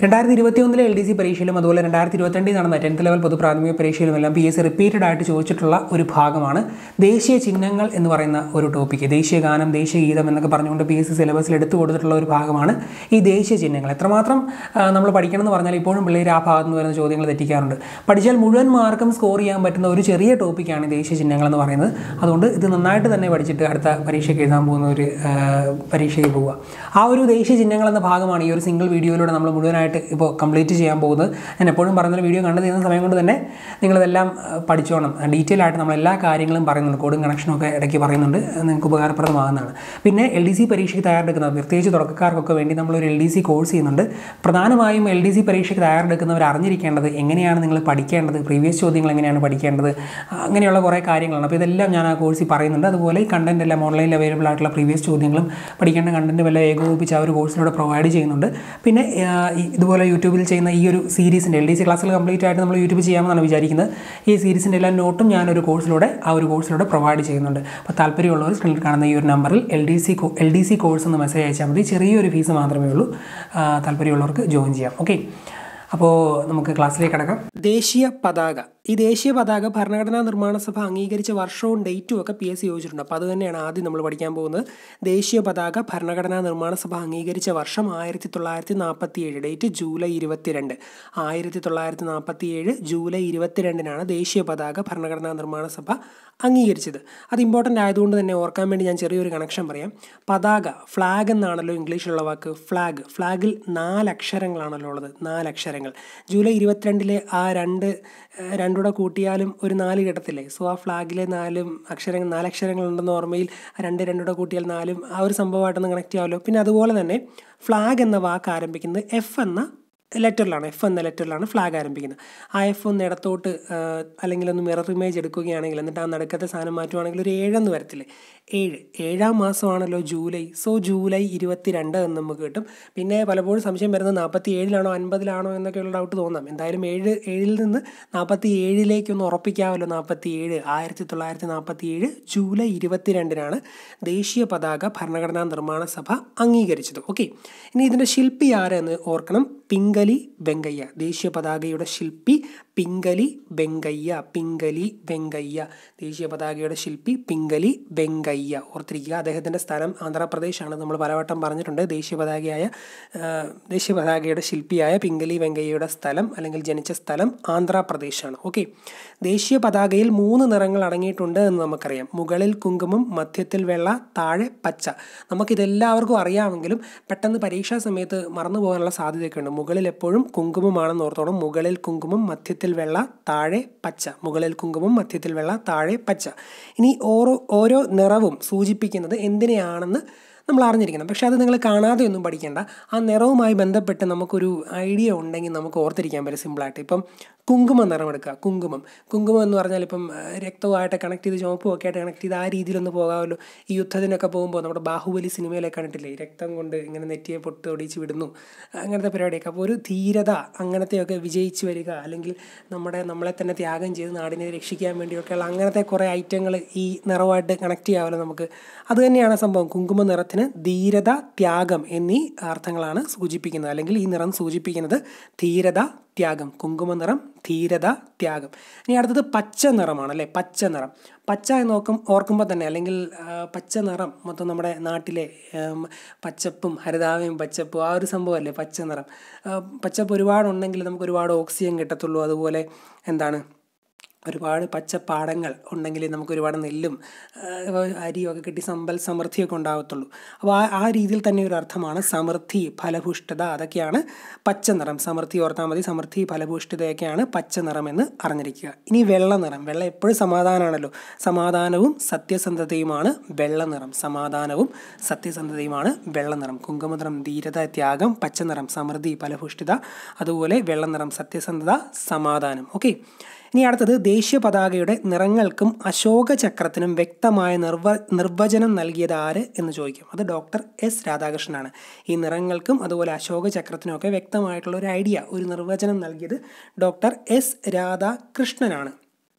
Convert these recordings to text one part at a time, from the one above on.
രണ്ടായിരത്തി ഇരുപത്തി ഒന്നിലെ എൽ ഡി സി പരീക്ഷയിലും അതുപോലെ രണ്ടായിരത്തി ഇരുപത്തിരണ്ടിൽ നടന്ന ടെൻത്ത് ലെവൽ പൊതു പ്രാഥമിക പരീക്ഷയിലും എല്ലാം പി എസ് സി റിപ്പീറ്റഡ് ആയിട്ട് ചോദിച്ചിട്ടുള്ള ഒരു ഭാഗമാണ് ദേശീയ ചിഹ്നങ്ങൾ എന്ന് പറയുന്ന ഒരു ടോപ്പിക്ക് ദേശീയ ഗാനം ദേശീയ ഗീതം എന്നൊക്കെ പറഞ്ഞുകൊണ്ട് പി എസ് സി സിലബസിൽ എടുത്തു കൊടുത്തിട്ടുള്ള ഒരു ഭാഗമാണ് ഈ ദേശീയ ചിഹ്നങ്ങൾ എത്രമാത്രം ആ, നമ്മൾ പഠിക്കണം എന്ന് പറഞ്ഞാൽ ഇപ്പോഴും പിള്ളേർ ആ ഭാഗത്ത് നിന്ന് വരുന്ന ചോദ്യങ്ങൾ തെറ്റിക്കാറുണ്ട് പഠിച്ചാൽ മുഴുവൻ മാർക്കും സ്കോർ ചെയ്യാൻ പറ്റുന്ന ഒരു ചെറിയ ടോപ്പിക്കാണ് ഈ ദേശീയ ചിഹ്നങ്ങൾ എന്ന് പറയുന്നത് അതുകൊണ്ട് ഇത് നന്നായിട്ട് തന്നെ പഠിച്ചിട്ട് അടുത്ത പരീക്ഷയ്ക്ക് എഴുതാൻ പോകുന്ന ഒരു ആ, പരീക്ഷയ്ക്ക് പോവുക ആ ഒരു ദേശീയ ചിഹ്നങ്ങൾ എന്ന ഭാഗമാണ് ഈ ഒരു സിംഗിൾ വീഡിയോയിലൂടെ നമ്മൾ മുഴുവനായിട്ട് ഇപ്പോൾ കംപ്ലീറ്റ് ചെയ്യാൻ പോകുന്നത് ഞാൻ എപ്പോഴും പറയുന്ന വീഡിയോ കണ്ടു തീരുന്ന സമയം കൊണ്ട് തന്നെ നിങ്ങളിതെല്ലാം ആ, പഠിച്ചോണം ഡീറ്റെയിൽ ആയിട്ട് നമ്മൾ എല്ലാ കാര്യങ്ങളും പറയുന്നുണ്ട് കോഡും കണക്ഷനും ഒക്കെ ഇടയ്ക്ക് പറയുന്നുണ്ട് അത് നിങ്ങൾക്ക് ഉപകാരപ്രദമാകുന്നതാണ് പിന്നെ എൽ ഡി സി പരീക്ഷയ്ക്ക് തയ്യാറെടുക്കുന്ന പ്രത്യേകിച്ച് തുടക്കക്കാർക്കൊക്കെ വേണ്ടി നമ്മളൊരു എൽ ഡി സി കോഴ്സ് ചെയ്യുന്നുണ്ട് പ്രധാനമായും എൽ ഡി സി പരീക്ഷയ്ക്ക് തയ്യാറെടുക്കുന്നവർ അറിഞ്ഞിരിക്കേണ്ടത് എങ്ങനെയാണ് നിങ്ങൾ പഠിക്കേണ്ടത് പ്രീവിയസ് ചോദ്യങ്ങൾ എങ്ങനെയാണ് പഠിക്കേണ്ടത് അങ്ങനെയുള്ള കുറേ കാര്യങ്ങളാണ് അപ്പോൾ ഇതെല്ലാം ഞാൻ ആ കോഴ്സിൽ പറയുന്നുണ്ട് അതുപോലെ ഈ കണ്ടന്റ് എല്ലാം ഓൺലൈനിൽ അവൈലബിൾ ആയിട്ടുള്ള പ്രീവിയസ് ചോദ്യങ്ങളും പഠിക്കേണ്ട കണ്ടന്റും എല്ലാം ഏകോപിപ്പിച്ച് ആ ഒരു കോഴ്സിലൂടെ പ്രൊവൈഡ് ചെയ്യുന്നുണ്ട് പിന്നെ ആ, ഈ ഇതുപോലെ യൂട്യൂബിൽ ചെയ്യുന്ന ഈ ഒരു സീരീസിൻ്റെ എൽ ഡി സി ക്ലാസ്സുകൾ കംപ്ലീറ്റ് ആയിട്ട് നമ്മൾ യൂട്യൂബിൽ ചെയ്യാമെന്നാണ് വിചാരിക്കുന്നത് ഈ സീരീസിൻ്റെ എല്ലാ നോട്ടും ഞാനൊരു കോഴ്സിലൂടെ ആ ഒരു കോഴ്സിലൂടെ പ്രൊവൈഡ് ചെയ്യുന്നുണ്ട് അപ്പോൾ താല്പര്യമുള്ളവർ സ്ക്രീനിൽ കാണുന്ന ഈ ഒരു നമ്പറിൽ L D C L D C course എന്ന് മെസ്സേജ് അയച്ചാൽ മതി ചെറിയൊരു ഫീസ് മാത്രമേ ഉള്ളൂ ആ, താല്പര്യമുള്ളവർക്ക് ജോയിൻ ചെയ്യാം ഓക്കെ അപ്പോൾ നമുക്ക് ക്ലാസ്സിലേക്ക് കിടക്കാം ദേശീയ പതാക ഈ ദേശീയ പതാക ഭരണഘടനാ നിർമ്മാണ സഭ അംഗീകരിച്ച വർഷവും ഡേറ്റും ഒക്കെ പി എസ് സി ചോദിച്ചിട്ടുണ്ട് അപ്പോൾ അത് തന്നെയാണ് ആദ്യം നമ്മൾ പഠിക്കാൻ പോകുന്നത് ദേശീയ പതാക ഭരണഘടനാ നിർമ്മാണ സഭ അംഗീകരിച്ച വർഷം ആയിരത്തി തൊള്ളായിരത്തി നാൽപ്പത്തി ഏഴ് ഡേറ്റ് ജൂലൈ ഇരുപത്തിരണ്ട് ആയിരത്തി തൊള്ളായിരത്തി നാൽപ്പത്തി ഏഴ് ജൂലൈ ഇരുപത്തിരണ്ടിനാണ് ദേശീയ പതാക ഭരണഘടനാ നിർമ്മാണ സഭ അംഗീകരിച്ചത് അത് ഇമ്പോർട്ടൻ്റ് ആയതുകൊണ്ട് തന്നെ ഓർക്കാൻ വേണ്ടി ഞാൻ ചെറിയൊരു കണക്ഷൻ പറയാം പതാക ഫ്ലാഗ് എന്നാണല്ലോ ഇംഗ്ലീഷിലുള്ള വാക്ക് ഫ്ലാഗ് ഫ്ലാഗിൽ നാലക്ഷരങ്ങളാണല്ലോ ഉള്ളത് നാലക്ഷരങ്ങൾ ജൂലൈ ഇരുപത്തിരണ്ടിലെ ആ രണ്ട് ഏഹ്, രണ്ടൂടെ കൂട്ടിയാലും ഒരു നാല് കിട്ടത്തില്ലേ സോ ആ ഫ്ലാഗിലെ നാലും അക്ഷരങ്ങൾ നാലക്ഷരങ്ങളുണ്ടെന്ന ഓർമ്മയിൽ ആ രണ്ട് രണ്ടൂടെ കൂട്ടിയാൽ നാലും ആ ഒരു സംഭവമായിട്ടൊന്ന് കണക്ട് ചെയ്യാമല്ലോ പിന്നെ അതുപോലെ തന്നെ ഫ്ലാഗ് എന്ന വാക്ക് ആരംഭിക്കുന്നത് എഫ് എന്ന ലെറ്ററിലാണ് എഫ് എന്ന ലെറ്ററിലാണ് ഫ്ലാഗ് ആരംഭിക്കുന്നത് ആ എഫ് ഒന്ന് ഇടത്തോട്ട് ആ, അല്ലെങ്കിൽ ഒന്ന് മിറർ ഇമേജ് എടുക്കുകയാണെങ്കിൽ എന്നിട്ട് ആ നടുക്കത്തെ സാധനം മാറ്റുവാണെങ്കിൽ ഒരു ഏഴെന്ന് വരത്തില്ലേ ഏഴ് ഏഴാം മാസമാണല്ലോ ജൂലൈ സോ ജൂലൈ ഇരുപത്തിരണ്ട് എന്ന് നമുക്ക് കിട്ടും പിന്നെ പലപ്പോഴും സംശയം വരുന്നത് നാൽപ്പത്തി ഏഴിലാണോ അൻപതിലാണോ എന്നൊക്കെയുള്ള ഡൗട്ട് തോന്നാം എന്തായാലും ഏഴ് ഏഴിൽ നിന്ന് നാൽപ്പത്തി ഏഴിലേക്ക് ഒന്ന് ഉറപ്പിക്കാമല്ലോ നാൽപ്പത്തി ഏഴ് ആയിരത്തി തൊള്ളായിരത്തി നാൽപ്പത്തി ഏഴ് ജൂലൈ ഇരുപത്തിരണ്ടിനാണ് ദേശീയ പതാക ഭരണഘടനാ നിർമ്മാണ സഭ അംഗീകരിച്ചത് ഓക്കെ ഇനി ഇതിൻ്റെ ശില്പി ആരെന്ന് ഓർക്കണം പിങ്കലി വെങ്കയ്യ ദേശീയ പതാകയുടെ ശില്പി പിങ്കലി വെങ്കയ്യ പിങ്കലി വെങ്കയ്യ ദേശീയ പതാകയുടെ ശില്പി പിങ്കലി വെങ്കയ്യ ഓർത്തിരിക്കുക അദ്ദേഹത്തിൻ്റെ സ്ഥലം ആന്ധ്രാപ്രദേശാണ് നമ്മൾ പലവട്ടം പറഞ്ഞിട്ടുണ്ട് ദേശീയ പതാകയായ ആ, ദേശീയ പതാകയുടെ ശില്പിയായ പിങ്കലി വെങ്കയ്യയുടെ സ്ഥലം അല്ലെങ്കിൽ ജനിച്ച സ്ഥലം ആന്ധ്രാപ്രദേശാണ് ഓക്കെ ദേശീയ പതാകയിൽ മൂന്ന് നിറങ്ങൾ അടങ്ങിയിട്ടുണ്ട് എന്ന് നമുക്കറിയാം മുകളിൽ കുങ്കുമം മധ്യത്തിൽ വെള്ള താഴെ പച്ച നമുക്കിതെല്ലാവർക്കും അറിയാമെങ്കിലും പെട്ടെന്ന് പരീക്ഷാ സമയത്ത് മറന്നു പോകാനുള്ള സാധ്യതയൊക്കെ ഉണ്ട് മുകളിൽ എപ്പോഴും കുങ്കുമമാണെന്ന് ഓർത്തോണം മുകളിൽ കുങ്കുമം മധ്യത്തിൽ വെള്ള താഴെ പച്ച മുകളിൽ കുങ്കുമം മധ്യത്തിൽ വെള്ള താഴെ പച്ച ഇനി ഓരോ ഓരോ നിറവും സൂചിപ്പിക്കുന്നത് എന്തിനെയാണെന്ന് നമ്മൾ അറിഞ്ഞിരിക്കണം പക്ഷേ അത് നിങ്ങൾ കാണാതെ ഒന്നും പഠിക്കേണ്ട ആ നിറവുമായി ബന്ധപ്പെട്ട് നമുക്കൊരു ഐഡിയ ഉണ്ടെങ്കിൽ നമുക്ക് ഓർത്തിരിക്കാൻ പറ്റും സിമ്പിളായിട്ട് ഇപ്പം കുങ്കുമം നിറം എടുക്കുക കുങ്കുമം കുങ്കുമം എന്ന് പറഞ്ഞാൽ ഇപ്പം ആ, രക്തവുമായിട്ട് കണക്ട് ചെയ്ത് ചുവപ്പും ഒക്കെ ആയിട്ട് കണക്ട് ചെയ്ത് ആ രീതിയിലൊന്ന് പോകാമല്ലോ ഈ യുദ്ധത്തിനൊക്കെ പോകുമ്പോൾ നമ്മുടെ ബാഹുബലി സിനിമയിലൊക്കെ കണ്ടിട്ടില്ലേ ഈ രക്തം കൊണ്ട് ഇങ്ങനെ നെറ്റിയെ പൊട്ട് ഒടിച്ച് വിടുന്നു അങ്ങനത്തെ പരിപാടിയൊക്കെ അപ്പോൾ ഒരു ധീരത അങ്ങനത്തെയൊക്കെ വിജയിച്ച് വരിക അല്ലെങ്കിൽ നമ്മുടെ നമ്മളെ തന്നെ ത്യാഗം ചെയ്ത് നാടിനെ രക്ഷിക്കാൻ വേണ്ടിയൊക്കെയുള്ള അങ്ങനത്തെ കുറേ ഐറ്റങ്ങൾ ഈ നിറവുമായിട്ട് കണക്ട് ചെയ്യാമല്ലോ നമുക്ക് അത് തന്നെയാണ് സംഭവം കുങ്കുമ നിറത്തിന് ധീരത ത്യാഗം എന്നീ അർത്ഥങ്ങളാണ് സൂചിപ്പിക്കുന്നത് അല്ലെങ്കിൽ ഈ നിറം സൂചിപ്പിക്കുന്നത് ധീരത ത്യാഗം കുങ്കുമ നിറം ധീരത ത്യാഗം ഇനി അടുത്തത് പച്ച നിറമാണ് അല്ലേ പച്ച നിറം പച്ച എന്ന് നോക്കും ഓർക്കുമ്പോൾ തന്നെ അല്ലെങ്കിൽ ആ, പച്ച നിറം മൊത്തം നമ്മുടെ നാട്ടിലെ ഉം, പച്ചപ്പും ഹരിതാവയും പച്ചപ്പും ആ ഒരു സംഭവമല്ലേ പച്ച നിറം ആ, പച്ചപ്പ് ഒരുപാടുണ്ടെങ്കിൽ നമുക്ക് ഒരുപാട് ഓക്സിജൻ കിട്ടത്തുള്ളൂ അതുപോലെ എന്താണ് ഒരുപാട് പച്ചപ്പാടങ്ങൾ ഉണ്ടെങ്കിൽ നമുക്ക് ഒരുപാട് നെല്ലും ആ, അരിയും ഒക്കെ കിട്ടി സമ്പൽ സമൃദ്ധിയൊക്കെ ഉണ്ടാകത്തുള്ളൂ അപ്പോൾ ആ ആ രീതിയിൽ തന്നെ ഒരു അർത്ഥമാണ് സമൃദ്ധി ഫലഭൂഷ്ഠത അതൊക്കെയാണ് പച്ച നിറം സമൃദ്ധി ഓർത്താൽ മതി സമൃദ്ധി ഫലഭൂഷ്ഠതയൊക്കെയാണ് പച്ച നിറം എന്ന് അറിഞ്ഞിരിക്കുക ഇനി വെള്ള നിറം വെള്ള എപ്പോഴും സമാധാനമാണല്ലോ സമാധാനവും സത്യസന്ധതയുമാണ് വെള്ള നിറം സമാധാനവും സത്യസന്ധതയുമാണ് വെള്ള നിറം കുങ്കുമനിറം ധീരത ത്യാഗം പച്ച നിറം സമൃദ്ധി ഫലഭൂഷ്ഠിത അതുപോലെ വെള്ള നിറം സത്യസന്ധത സമാധാനം ഓക്കെ ഇനി അടുത്തത് ദേശീയ പതാകയുടെ നിറങ്ങൾക്കും അശോക ചക്രത്തിനും വ്യക്തമായ നിർവ നിർവചനം നൽകിയത് ആര് എന്ന് ചോദിക്കും അത് ഡോക്ടർ എസ് രാധാകൃഷ്ണനാണ് ഈ നിറങ്ങൾക്കും അതുപോലെ അശോക ചക്രത്തിനും ഒക്കെ വ്യക്തമായിട്ടുള്ള ഒരു ഐഡിയ ഒരു നിർവചനം നൽകിയത് ഡോക്ടർ എസ് രാധാകൃഷ്ണനാണ്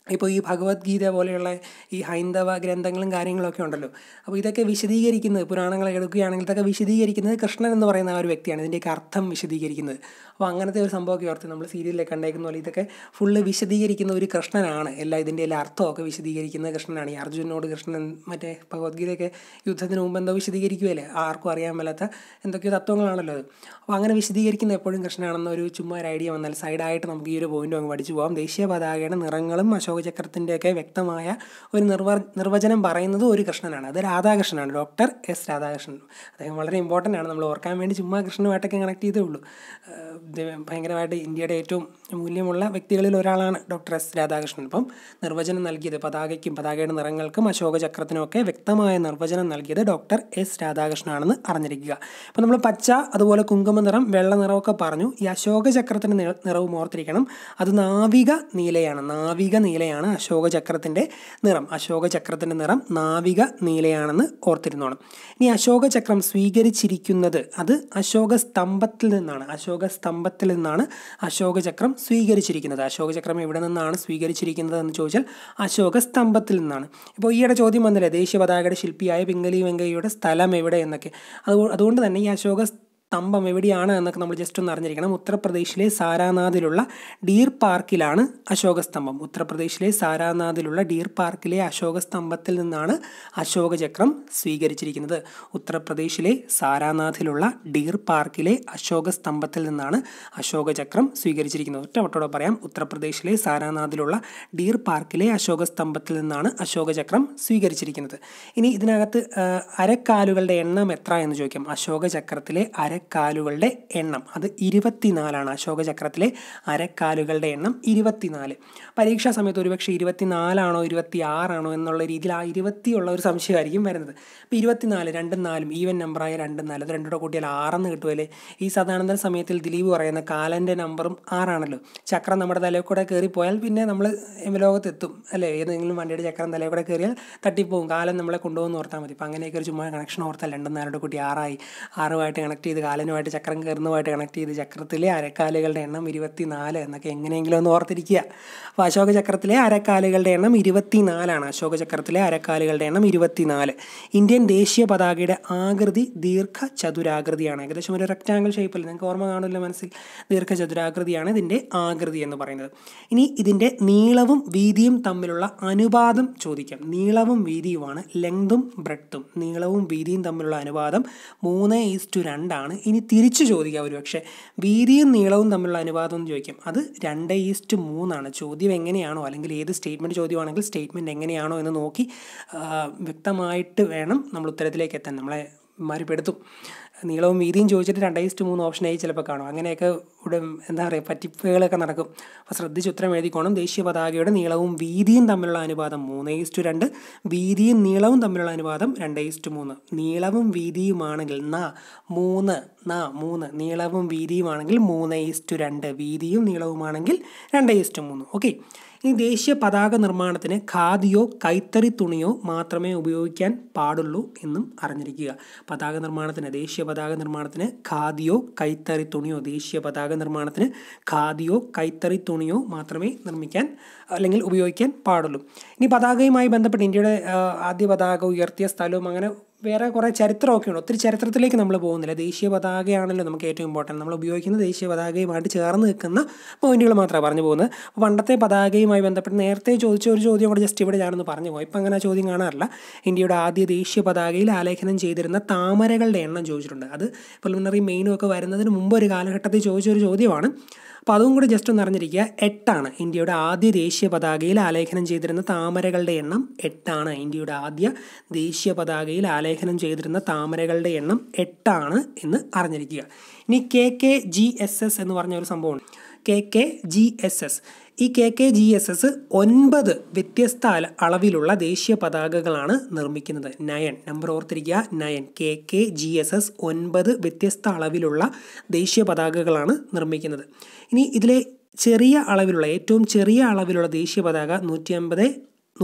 ഇപ്പോൾ ഈ ഭഗവത്ഗീത പോലെയുള്ള ഈ ഹൈന്ദവ ഗ്രന്ഥങ്ങളും കാര്യങ്ങളൊക്കെ ഉണ്ടല്ലോ അപ്പോൾ ഇതൊക്കെ വിശദീകരിക്കുന്നത് പുരാണങ്ങൾ എടുക്കുകയാണെങ്കിൽ ഇതൊക്കെ വിശദീകരിക്കുന്നത് കൃഷ്ണൻ എന്ന് പറയുന്ന ആ ഒരു വ്യക്തിയാണ് ഇതിൻ്റെയൊക്കെ അർത്ഥം വിശദീകരിക്കുന്നത് അപ്പോൾ അങ്ങനത്തെ ഒരു സംഭവമൊക്കെ ഓർത്ത് നമ്മൾ സീരിയലിൽ കണ്ടേക്കുന്ന പോലെ ഇതൊക്കെ ഫുള്ള് വിശദീകരിക്കുന്ന ഒരു കൃഷ്ണനാണ് എല്ലാ ഇതിൻ്റെ എല്ലാ അർത്ഥമൊക്കെ വിശദീകരിക്കുന്നത് കൃഷ്ണനാണ് ഈ അർജുനോട് കൃഷ്ണൻ മറ്റേ ഭഗവത്ഗീതയൊക്കെ യുദ്ധത്തിന് മുമ്പ് എന്തോ വിശദീകരിക്കുകയല്ലേ ആർക്കും അറിയാൻ മേലാത്ത എന്തൊക്കെയോ തത്വങ്ങളാണല്ലോ അത് അപ്പോൾ അങ്ങനെ വിശദീകരിക്കുന്ന എപ്പോഴും കൃഷ്ണനാണെന്ന ഒരു ചുമ്മാ ഒരു ഐഡിയ വന്നാൽ സൈഡായിട്ട് നമുക്ക് ഈ ഒരു പോയിന്റ് അങ്ങ് പഠിച്ചു പോകാം ദേശീയ പതാകയുടെ നിറങ്ങളും അശോക ചക്രത്തിൻ്റെയൊക്കെ വ്യക്തമായ ഒരു നിർവ നിർവചനം പറയുന്നത് ഒരു കൃഷ്ണനാണ് അത് രാധാകൃഷ്ണനാണ് ഡോക്ടർ എസ് രാധാകൃഷ്ണൻ അദ്ദേഹം വളരെ ഇമ്പോർട്ടൻ്റ് ആണ് നമ്മൾ ഓർക്കാൻ വേണ്ടി ചുമ്മാ കൃഷ്ണനുമായിട്ടൊക്കെ കണക്ട് ചെയ്തേ ഉള്ളൂ ഏഹ് ഇത് ഭയങ്കരമായിട്ട് ഇന്ത്യയുടെ ഏറ്റവും മൂല്യമുള്ള വ്യക്തികളിൽ ഒരാളാണ് ഡോക്ടർ എസ് രാധാകൃഷ്ണൻ അപ്പം നിർവചനം നൽകിയത് പതാകയ്ക്കും പതാകയുടെ നിറങ്ങൾക്കും അശോക ചക്രത്തിനുമൊക്കെ വ്യക്തമായ നിർവചനം നൽകിയത് ഡോക്ടർ എസ് രാധാകൃഷ്ണനാണെന്ന് അറിഞ്ഞിരിക്കുക അപ്പം നമ്മൾ പച്ച അതുപോലെ കുങ്കുമ നിറം വെള്ള നിറമൊക്കെ പറഞ്ഞു ഈ അശോക ചക്രത്തിൻ്റെ നിറ- നിറവും ഓർത്തിരിക്കണം അത് നാവിക നീലയാണ് നാവിക നീലയാണ് അശോക ചക്രത്തിൻ്റെ നിറം അശോക ചക്രത്തിൻ്റെ നിറം നാവിക നീലയാണെന്ന് ഓർത്തിരുന്നോണം ഇനി അശോക ചക്രം സ്വീകരിച്ചിരിക്കുന്നത് അത് അശോക സ്തംഭത്തിൽ നിന്നാണ് അശോക സ്തംഭത്തിൽ നിന്നാണ് അശോക ചക്രം സ്വീകരിച്ചിരിക്കുന്നത് അശോക ചക്രം എവിടെ നിന്നാണ് സ്വീകരിച്ചിരിക്കുന്നത് എന്ന് ചോദിച്ചാൽ അശോക സ്തംഭത്തിൽ നിന്നാണ് ഇപ്പോൾ ഈയിടെ ചോദ്യം വന്നില്ലേ ദേശീയ പതാകയുടെ ശില്പിയായ പിംഗലി വെങ്കയ്യയുടെ സ്ഥലം എവിടെ എന്നൊക്കെ അതുകൊ- അതുകൊണ്ട് തന്നെ ഈ അശോക സ്തംഭം എവിടെയാണ് എന്നൊക്കെ നമ്മൾ ജസ്റ്റ് ഒന്ന് അറിഞ്ഞിരിക്കണം ഉത്തർപ്രദേശിലെ സാരാനാഥിലുള്ള ഡീർ പാർക്കിലാണ് അശോക സ്തംഭം ഉത്തർപ്രദേശിലെ സാരാനാഥിലുള്ള ഡീർ പാർക്കിലെ അശോക സ്തംഭത്തിൽ നിന്നാണ് അശോക ചക്രം സ്വീകരിച്ചിരിക്കുന്നത് ഉത്തർപ്രദേശിലെ സാരാനാഥിലുള്ള ഡീർ പാർക്കിലെ അശോക സ്തംഭത്തിൽ നിന്നാണ് അശോക ചക്രം സ്വീകരിച്ചിരിക്കുന്നത് ഒറ്റ വട്ടോടെ പറയാം ഉത്തർപ്രദേശിലെ സാരാനാഥിലുള്ള ഡീർ പാർക്കിലെ അശോക സ്തംഭത്തിൽ നിന്നാണ് അശോക ചക്രം സ്വീകരിച്ചിരിക്കുന്നത് ഇനി ഇതിനകത്ത് ആ, അരക്കാലുകളുടെ എണ്ണം എത്ര എന്ന് ചോദിക്കാം അശോക ചക്രത്തിലെ അരക്കാലുകളുടെ എണ്ണം അത് ഇരുപത്തിനാലാണ് അശോക ചക്രത്തിലെ അരക്കാലുകളുടെ എണ്ണം ഇരുപത്തിനാല് പരീക്ഷാ സമയത്ത് ഒരുപക്ഷെ ഇരുപത്തിനാലാണോ ഇരുപത്തി ആറാണോ എന്നുള്ള രീതിയിൽ ആ ഇരുപത്തി ഉള്ള ഒരു സംശയമായിരിക്കും വരുന്നത് അപ്പോൾ ഇരുപത്തിനാല് രണ്ടും നാലും ഈവൻ നമ്പറായ രണ്ടും നാല് അത് രണ്ടുകൂടെ കൂട്ടിയാൽ ആറെന്ന് കിട്ടുമല്ലേ ഈ സദാനന്ദ സമയത്തിൽ ദിലീപ് പറയുന്ന കാലൻ്റെ നമ്പറും ആറാണല്ലോ ചക്രം നമ്മുടെ തലയിൽ കൂടെ കയറിപ്പോയാൽ പിന്നെ നമ്മൾ ലോകത്തെത്തും അല്ലേ ഏതെങ്കിലും വണ്ടിയുടെ ചക്രം തലയിൽ കൂടെ കയറിയാൽ തട്ടിപ്പോവും കാലം നമ്മളെ കൊണ്ടുപോകുന്ന ഓർത്താൽ മതി അപ്പം അങ്ങനെയൊക്കെ ഒരു ചുമ്മാ കണക്ഷൻ ഓർത്താൽ രണ്ടും നാലോടെ കൂട്ടി ആറായി ആറുമായിട്ട് കണക്ട് ചെയ്ത് കാലനുമായിട്ട് ചക്രം കയറുന്നതുമായിട്ട് കണക്ട് ചെയ്ത് ചക്രത്തിലെ അരക്കാലുകളുടെ എണ്ണം ഇരുപത്തിനാല് എന്നൊക്കെ എങ്ങനെയെങ്കിലും ഒന്ന് ഓർത്തിരിക്കുക അപ്പോൾ അശോക ചക്രത്തിലെ അരക്കാലുകളുടെ എണ്ണം ഇരുപത്തിനാലാണ് അശോക ചക്രത്തിലെ അരക്കാലുകളുടെ എണ്ണം ഇരുപത്തിനാല് ഇന്ത്യൻ ദേശീയ പതാകയുടെ ആകൃതി ദീർഘ ചതുരാകൃതിയാണ് ഏകദേശം ഒരു റെക്റ്റാങ്കിൾ ഷേപ്പിൽ നിങ്ങൾക്ക് ഓർമ്മ കാണില്ല മനസ്സിൽ ദീർഘ ചതുരാകൃതിയാണ് ഇതിൻ്റെ ആകൃതി എന്ന് പറയുന്നത് ഇനി ഇതിൻ്റെ നീളവും വീതിയും തമ്മിലുള്ള അനുപാതം ചോദിക്കാം നീളവും വീതിയുമാണ് ലെങ്തും ബ്രെഡ്ത്തും നീളവും വീതിയും തമ്മിലുള്ള അനുപാതം മൂന്ന് ഈസ്റ്റു രണ്ടാണ് ഇനി തിരിച്ചു ചോദിക്കാം ഒരു പക്ഷേ വീതിയും നീളവും തമ്മിലുള്ള അനുപാതം എന്ന് ചോദിക്കാം അത് രണ്ട് ഈസ്റ്റ് മൂന്നാണ് ചോദ്യം എങ്ങനെയാണോ അല്ലെങ്കിൽ ഏത് സ്റ്റേറ്റ്മെൻറ്റ് ചോദ്യമാണെങ്കിൽ സ്റ്റേറ്റ്മെൻറ്റ് എങ്ങനെയാണോ എന്ന് നോക്കി ആ, വ്യക്തമായിട്ട് വേണം നമ്മൾ ഉത്തരത്തിലേക്ക് എത്താൻ നമ്മളെ മാറിപ്പെടുത്തും നീളവും വീതിയും ചോദിച്ചിട്ട് രണ്ടൈസ്റ്റ് മൂന്ന് ഓപ്ഷൻ ആയി ചിലപ്പോൾ കാണും അങ്ങനെയൊക്കെ ഇവിടെ എന്താ പറയുക പറ്റിപ്പുകളൊക്കെ നടക്കും അപ്പോൾ ശ്രദ്ധിച്ച് ഉത്തരം എഴുതിക്കോണം ദേശീയ പതാകയുടെ നീളവും വീതിയും തമ്മിലുള്ള അനുപാതം മൂന്ന് ഈസ്റ്റു രണ്ട് വീതിയും നീളവും തമ്മിലുള്ള അനുപാതം രണ്ട് ഈസ്റ്റു മൂന്ന് നീളവും വീതിയുമാണെങ്കിൽ നാ മൂന്ന് നാ മൂന്ന് നീളവും വീതിയുമാണെങ്കിൽ മൂന്ന് ഈസ്റ്റു രണ്ട് വീതിയും നീളവുമാണെങ്കിൽ രണ്ട് ഈസ്റ്റു മൂന്ന് ഓക്കെ ഇനി ദേശീയ പതാക നിർമ്മാണത്തിന് ഖാദിയോ കൈത്തറി തുണിയോ മാത്രമേ ഉപയോഗിക്കാൻ പാടുള്ളൂ എന്നും അറിഞ്ഞിരിക്കുക പതാക നിർമ്മാണത്തിന് ദേശീയ പതാക നിർമ്മാണത്തിന് ഖാദിയോ കൈത്തറി തുണിയോ ദേശീയ പതാക നിർമ്മാണത്തിന് ഖാദിയോ കൈത്തറി തുണിയോ മാത്രമേ നിർമ്മിക്കാൻ അല്ലെങ്കിൽ ഉപയോഗിക്കാൻ പാടുള്ളൂ ഇനി പതാകയുമായി ബന്ധപ്പെട്ട് ഇന്ത്യയുടെ ആ, ആദ്യ പതാക ഉയർത്തിയ സ്ഥലവും അങ്ങനെ വേറെ കുറേ ചരിത്രമൊക്കെ ഉണ്ട് ഒത്തിരി ചരിത്രത്തിലേക്ക് നമ്മൾ പോകുന്നില്ല ദേശീയ പതാകയാണല്ലോ നമുക്ക് ഏറ്റവും ഇമ്പോർട്ടൻറ്റ് നമ്മൾ ഉപയോഗിക്കുന്ന ദേശീയ പതാകയുമായിട്ട് ചേർന്ന് നിൽക്കുന്ന പോയിന്റുകൾ മാത്രമാണ് പറഞ്ഞു പോകുന്നത് അപ്പോൾ പണ്ടത്തെ പതാകയുമായി ബന്ധപ്പെട്ട് നേരത്തെ ചോദിച്ച ഒരു ചോദ്യം കൂടെ ജസ്റ്റ് ഇവിടെ ഞാനൊന്ന് പറഞ്ഞു പോയി ഇപ്പം അങ്ങനെ ആ ചോദ്യം കാണാറില്ല ഇന്ത്യയുടെ ആദ്യ ദേശീയ പതാകയിൽ ആലേഖനം ചെയ്തിരുന്ന താമരകളുടെ എണ്ണം ചോദിച്ചിട്ടുണ്ട് അത് പ്രിലിമിനറി മെയിനും ഒക്കെ വരുന്നതിന് മുമ്പ് ഒരു കാലഘട്ടത്തിൽ ചോദിച്ച ഒരു ചോദ്യമാണ് അപ്പോൾ അതും കൂടെ ജസ്റ്റ് ഒന്ന് അറിഞ്ഞിരിക്കുക എട്ടാണ് ഇന്ത്യയുടെ ആദ്യ ദേശീയ പതാകയിൽ ആലേഖനം ചെയ്തിരുന്ന താമരകളുടെ എണ്ണം എട്ടാണ് ഇന്ത്യയുടെ ആദ്യ ദേശീയ പതാകയിൽ ആലേഖനം ചെയ്തിരുന്ന താമരകളുടെ എണ്ണം എട്ടാണ് എന്ന് അറിഞ്ഞിരിക്കുക ഇനി K K G S S എന്ന് പറഞ്ഞ ഒരു സംഭവമുണ്ട് K K G S S ഈ K K G S S ഒൻപത് വ്യത്യസ്ത അല അളവിലുള്ള ദേശീയ പതാകകളാണ് നിർമ്മിക്കുന്നത് നയൻ നമ്പർ ഓർത്തിരിക്കുക nine K K G S S ഒൻപത് വ്യത്യസ്ത അളവിലുള്ള ദേശീയ പതാകകളാണ് നിർമ്മിക്കുന്നത് ഇനി ഇതിലെ ചെറിയ അളവിലുള്ള ഏറ്റവും ചെറിയ അളവിലുള്ള ദേശീയ പതാക നൂറ്റി അമ്പത് നൂറ്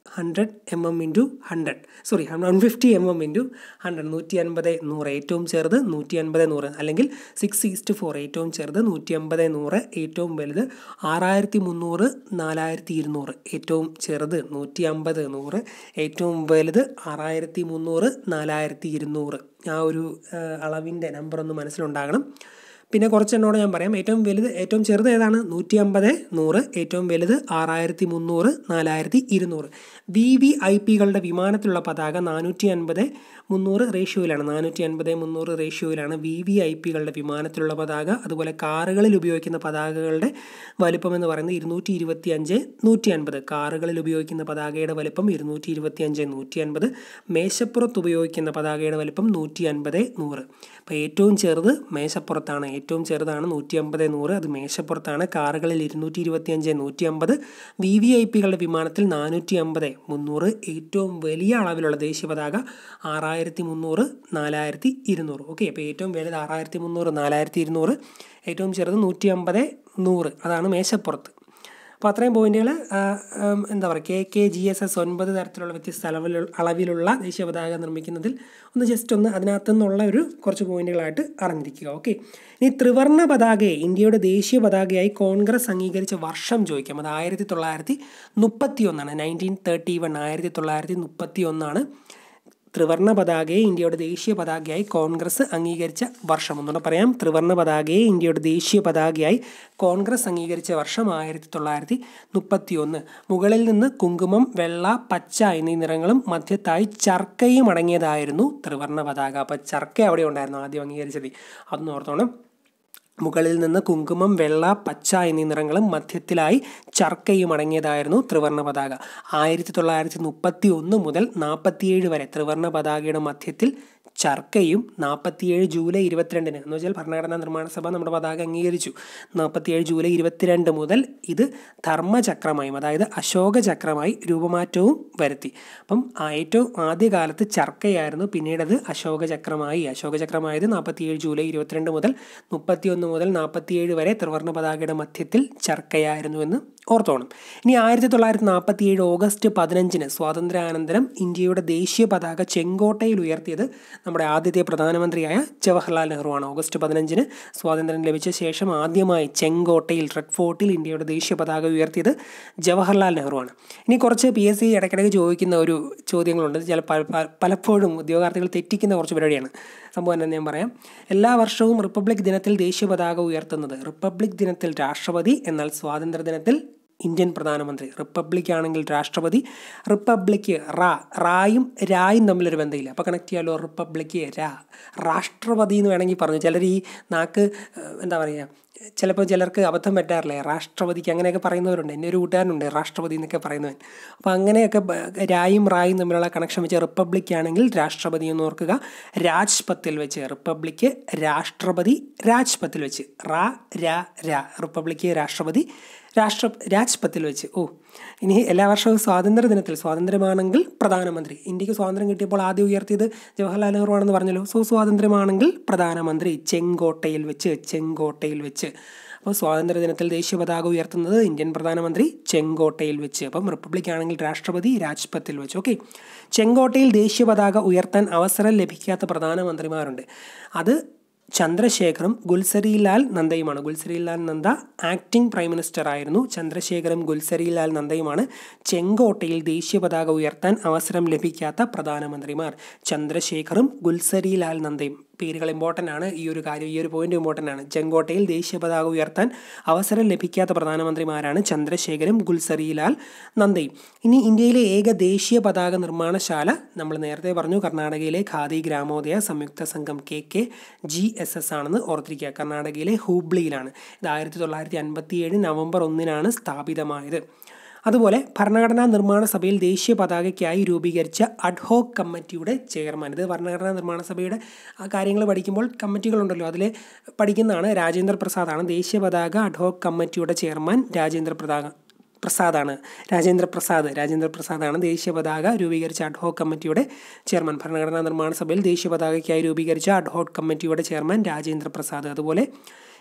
hundred M M into hundred sorry one fifty M M into hundred നൂറ്റി അൻപത് നൂറ് ഏറ്റവും ചെറുത് നൂറ്റി അൻപത് നൂറ് അല്ലെങ്കിൽ സിക്സ് ഈസ്റ്റ് ഫോർ ഏറ്റവും ചെറുത് നൂറ്റി അമ്പത് നൂറ് ഏറ്റവും വലുത് ആറായിരത്തി മുന്നൂറ് നാലായിരത്തി ഇരുന്നൂറ് ഏറ്റവും ചെറുത് നൂറ്റി അമ്പത് നൂറ് ഏറ്റവും വലുത് ആറായിരത്തി മുന്നൂറ് നാലായിരത്തി ഇരുന്നൂറ് ആ ഒരു അളവിൻ്റെ നമ്പർ ഒന്ന് മനസ്സിലുണ്ടാകണം പിന്നെ കുറച്ചെണ്ണോട് ഞാൻ പറയാം ഏറ്റവും വലുത് ഏറ്റവും ചെറുത് ഏതാണ് നൂറ്റി അമ്പത് നൂറ് ഏറ്റവും വലുത് ആറായിരത്തി മുന്നൂറ് നാലായിരത്തി ഇരുന്നൂറ് വി വി ഐ പികളുടെ വിമാനത്തിലുള്ള പതാക നാനൂറ്റി അൻപത് മുന്നൂറ് റേഷ്യോയിലാണ് നാനൂറ്റി അൻപത് മുന്നൂറ് റേഷ്യോയിലാണ് വി വി ഐ പികളുടെ വിമാനത്തിലുള്ള പതാക അതുപോലെ കാറുകളിൽ ഉപയോഗിക്കുന്ന പതാകകളുടെ വലിപ്പം എന്ന് പറയുന്നത് ഇരുന്നൂറ്റി ഇരുപത്തി അഞ്ച് നൂറ്റി അൻപത് കാറുകളിൽ ഉപയോഗിക്കുന്ന പതാകയുടെ വലിപ്പം ഇരുന്നൂറ്റി ഇരുപത്തി അഞ്ച് നൂറ്റി അൻപത് മേശപ്പുറത്ത് ഉപയോഗിക്കുന്ന പതാകയുടെ വലിപ്പം നൂറ്റി അൻപത് നൂറ് അപ്പോൾ ഏറ്റവും ചെറുത് മേശപ്പുറത്താണ് ഏറ്റവും ചെറുതാണ് നൂറ്റി അമ്പത് നൂറ് അത് മേശപ്പുറത്താണ് കാറുകളിൽ ഇരുന്നൂറ്റി ഇരുപത്തി അഞ്ച് നൂറ്റി അമ്പത് വി വി ഐ പികളുടെ വിമാനത്തിൽ നാനൂറ്റി അമ്പത് മുന്നൂറ് ഏറ്റവും വലിയ അളവിലുള്ള ദേശീയ പതാക ആറായിരത്തി മുന്നൂറ് നാലായിരത്തി ഇരുന്നൂറ് ഓക്കെ അപ്പോൾ ഏറ്റവും വലുത് ആറായിരത്തി മുന്നൂറ് നാലായിരത്തി ഇരുന്നൂറ് ഏറ്റവും ചെറുത് നൂറ്റി അമ്പത് നൂറ് അതാണ് മേശപ്പുറത്ത് അപ്പോൾ അത്രയും പോയിന്റുകൾ എന്താ പറയുക K K G S S ഒൻപത് തരത്തിലുള്ള വ്യത്യസ്ത അളവിലുള്ള അളവിലുള്ള ദേശീയ പതാക നിർമ്മിക്കുന്നതിൽ ഒന്ന് ജസ്റ്റ് ഒന്ന് അതിനകത്തു നിന്നുള്ള ഒരു കുറച്ച് പോയിന്റുകളായിട്ട് അറിഞ്ഞിരിക്കുക ഓക്കെ ഇനി ത്രിവർണ്ണ പതാകയെ ഇന്ത്യയുടെ ദേശീയ പതാകയായി കോൺഗ്രസ് അംഗീകരിച്ച വർഷം ചോദിക്കാം അത് ആയിരത്തി തൊള്ളായിരത്തി മുപ്പത്തി ഒന്നാണ് നയൻറ്റീൻ തേർട്ടി വൺ ആയിരത്തി തൊള്ളായിരത്തി മുപ്പത്തി ഒന്നാണ് ത്രിവർണ്ണ പതാകയെ ഇന്ത്യയുടെ ദേശീയ പതാകയായി കോൺഗ്രസ് അംഗീകരിച്ച വർഷം ഒന്നുകൂടെ പറയാം ത്രിവർണ്ണ പതാകയെ ഇന്ത്യയുടെ ദേശീയ പതാകയായി കോൺഗ്രസ് അംഗീകരിച്ച വർഷം ആയിരത്തി തൊള്ളായിരത്തി മുപ്പത്തി ഒന്ന് മുകളിൽ നിന്ന് കുങ്കുമം വെള്ള പച്ച എന്നീ നിറങ്ങളും മധ്യത്തായി ചർക്കയും അടങ്ങിയതായിരുന്നു ത്രിവർണ്ണ പതാക അപ്പോൾ ചർക്ക അവിടെ ഉണ്ടായിരുന്നു ആദ്യം അംഗീകരിച്ചത് അതൊന്ന് ഓർത്തോണം മുകളിൽ നിന്ന് കുങ്കുമം വെള്ള പച്ച എന്നീ നിറങ്ങളും മധ്യത്തിലായി ചർക്കയും അടങ്ങിയതായിരുന്നു ത്രിവർണ്ണ പതാക ആയിരത്തി തൊള്ളായിരത്തി മുപ്പത്തി ഒന്ന് മുതൽ നാൽപ്പത്തിയേഴ് വരെ ത്രിവർണ്ണ പതാകയുടെ മധ്യത്തിൽ ചർക്കയും നാൽപ്പത്തിയേഴ് ജൂലൈ ഇരുപത്തിരണ്ടിന് എന്ന് വെച്ചാൽ ഭരണഘടനാ നിർമ്മാണ സഭ നമ്മുടെ പതാക അംഗീകരിച്ചു നാൽപ്പത്തിയേഴ് ജൂലൈ ഇരുപത്തിരണ്ട് മുതൽ ഇത് ധർമ്മചക്രമായും അതായത് അശോക ചക്രമായി രൂപമാറ്റവും വരുത്തി അപ്പം ആ ഏറ്റവും ആദ്യകാലത്ത് ചർക്കയായിരുന്നു പിന്നീട് അത് അശോക ചക്രമായി അശോക ചക്രമായത് നാൽപ്പത്തിയേഴ് ജൂലൈ ഇരുപത്തിരണ്ട് മുതൽ മുപ്പത്തിയൊന്ന് മുതൽ നാൽപ്പത്തിയേഴ് വരെ ത്രിവർണ്ണ പതാകയുടെ മധ്യത്തിൽ ചർക്കയായിരുന്നുവെന്ന് ഓർത്തോണം ഇനി ആയിരത്തി തൊള്ളായിരത്തി നാൽപ്പത്തി ഏഴ് ഓഗസ്റ്റ് പതിനഞ്ചിന് സ്വാതന്ത്ര്യാനന്തരം ഇന്ത്യയുടെ ദേശീയ പതാക ചെങ്കോട്ടയിൽ ഉയർത്തിയത് നമ്മുടെ ആദ്യത്തെ പ്രധാനമന്ത്രിയായ ജവഹർലാൽ നെഹ്റുവാണ് ഓഗസ്റ്റ് പതിനഞ്ചിന് സ്വാതന്ത്ര്യം ലഭിച്ച ശേഷം ആദ്യമായി ചെങ്കോട്ടയിൽ റെഡ് ഫോർട്ടിൽ ഇന്ത്യയുടെ ദേശീയ പതാക ഉയർത്തിയത് ജവഹർലാൽ നെഹ്റുവാണ് ഇനി കുറച്ച് പി എസ് സി ഇടയ്ക്കിടയ്ക്ക് ചോദിക്കുന്ന ഒരു ചോദ്യങ്ങളുണ്ട് ചില പലപ്പോഴും ഉദ്യോഗാർത്ഥികൾ തെറ്റിക്കുന്ന കുറച്ച് പരിപാടിയാണ് സംഭവം തന്നെ ഞാൻ പറയാം എല്ലാ വർഷവും റിപ്പബ്ലിക് ദിനത്തിൽ ദേശീയ പതാക ഉയർത്തുന്നത് റിപ്പബ്ലിക് ദിനത്തിൽ രാഷ്ട്രപതി എന്നാൽ സ്വാതന്ത്ര്യ ദിനത്തിൽ ഇന്ത്യൻ പ്രധാനമന്ത്രി റിപ്പബ്ലിക് ആണെങ്കിൽ രാഷ്ട്രപതി റിപ്പബ്ലിക്ക് റാ റായും രായും തമ്മിലൊരു ബന്ധമില്ല അപ്പോൾ കണക്ട് ചെയ്യാമല്ലോ റിപ്പബ്ലിക്ക് രാ രാഷ്ട്രപതി എന്ന് വേണമെങ്കിൽ പറഞ്ഞു ചിലർ ഈ നാക്ക് എന്താ പറയുക ചിലപ്പോൾ ചിലർക്ക് അബദ്ധം പറ്റാറില്ലേ രാഷ്ട്രപതിക്ക് അങ്ങനെയൊക്കെ പറയുന്നവരുണ്ട് എൻ്റെ ഒരു കൂട്ടുകാരനുണ്ട് രാഷ്ട്രപതി എന്നൊക്കെ പറയുന്നവൻ അപ്പോൾ അങ്ങനെയൊക്കെ രായും റായും തമ്മിലുള്ള കണക്ഷൻ വെച്ച് റിപ്പബ്ലിക് ആണെങ്കിൽ രാഷ്ട്രപതി എന്ന് ഓർക്കുക രാജ്പത്തിൽ വെച്ച് റിപ്പബ്ലിക്ക് രാഷ്ട്രപതി രാജ്പത്തിൽ വെച്ച് റാ രാ രാ റിപ്പബ്ലിക്ക് രാഷ്ട്രപതി രാഷ്ട്ര രാജ്പത്തിൽ വെച്ച് ഓ ഇനി എല്ലാ വർഷവും സ്വാതന്ത്ര്യ ദിനത്തിൽ സ്വാതന്ത്ര്യമാണെങ്കിൽ പ്രധാനമന്ത്രി ഇന്ത്യക്ക് സ്വാതന്ത്ര്യം കിട്ടിയപ്പോൾ ആദ്യം ഉയർത്തിയത് ജവഹർലാൽ നെഹ്റു ആണെന്ന് പറഞ്ഞല്ലോ സോ സ്വാതന്ത്ര്യമാണെങ്കിൽ പ്രധാനമന്ത്രി ചെങ്കോട്ടയിൽ വെച്ച് ചെങ്കോട്ടയിൽ വെച്ച് അപ്പോൾ സ്വാതന്ത്ര്യ ദിനത്തിൽ ദേശീയ പതാക ഉയർത്തുന്നത് ഇന്ത്യൻ പ്രധാനമന്ത്രി ചെങ്കോട്ടയിൽ വെച്ച് അപ്പം റിപ്പബ്ലിക് ആണെങ്കിൽ രാഷ്ട്രപതി രാജ്പത്തിൽ വെച്ച് ഓക്കെ ചെങ്കോട്ടയിൽ ദേശീയ പതാക ഉയർത്താൻ അവസരം ലഭിക്കാത്ത പ്രധാനമന്ത്രിമാരുണ്ട് അത് ചന്ദ്രശേഖറും ഗുൽസരിലാൽ നന്ദയുമാണ് Gulzarilal Nanda acting prime minister ആയിരുന്നു ചന്ദ്രശേഖറും ഗുൽസരിലാൽ നന്ദയുമാണ് ചെങ്കോട്ടയിൽ ദേശീയ പതാക ഉയർത്താൻ അവസരം ലഭിക്കാത്ത പ്രധാനമന്ത്രിമാർ ചന്ദ്രശേഖറും ഗുൽസരിലാൽ നന്ദയും പേരുകൾ ഇമ്പോർട്ടൻ്റ് ആണ് ഈ ഒരു കാര്യം ഈ ഒരു പോയിന്റ് ഇമ്പോർട്ടൻ്റ് ആണ് ചെങ്കോട്ടയിൽ ദേശീയ പതാക ഉയർത്താൻ അവസരം ലഭിക്കാത്ത പ്രധാനമന്ത്രിമാരാണ് ചന്ദ്രശേഖരും ഗുൽസറിലാൽ നന്ദയും ഇനി ഇന്ത്യയിലെ ഏക ദേശീയ പതാക നിർമ്മാണശാല നമ്മൾ നേരത്തെ പറഞ്ഞു കർണാടകയിലെ khadi Gramodaya Samyukta Sangha K K G S S ആണെന്ന് ഓർത്തിരിക്കുക കർണാടകയിലെ ഹൂബ്ലിയിലാണ് ഇത് ആയിരത്തി തൊള്ളായിരത്തി അൻപത്തി ഏഴ് നവംബർ ഒന്നിനാണ് സ്ഥാപിതമായത് അതുപോലെ ഭരണഘടനാ നിർമ്മാണ സഭയിൽ ദേശീയ പതാകയ്ക്കായി രൂപീകരിച്ച അഡ്ഹോക് കമ്മിറ്റിയുടെ ചെയർമാൻ ഇത് ഭരണഘടനാ നിർമ്മാണ സഭയുടെ ആ കാര്യങ്ങൾ പഠിക്കുമ്പോൾ കമ്മിറ്റികളുണ്ടല്ലോ അതിൽ പഠിക്കുന്നതാണ് രാജേന്ദ്ര പ്രസാദാണ് ദേശീയ പതാക അഡ്ഹോക് കമ്മിറ്റിയുടെ ചെയർമാൻ രാജേന്ദ്ര പ്രതാക പ്രസാദാണ് രാജേന്ദ്ര പ്രസാദ് രാജേന്ദ്ര പ്രസാദാണ് ദേശീയ പതാക രൂപീകരിച്ച അഡ്ഹോക് കമ്മിറ്റിയുടെ ചെയർമാൻ ഭരണഘടനാ നിർമ്മാണ സഭയിൽ ദേശീയ പതാകയ്ക്കായി രൂപീകരിച്ച അഡ്ഹോക് കമ്മിറ്റിയുടെ ചെയർമാൻ രാജേന്ദ്ര പ്രസാദ് അതുപോലെ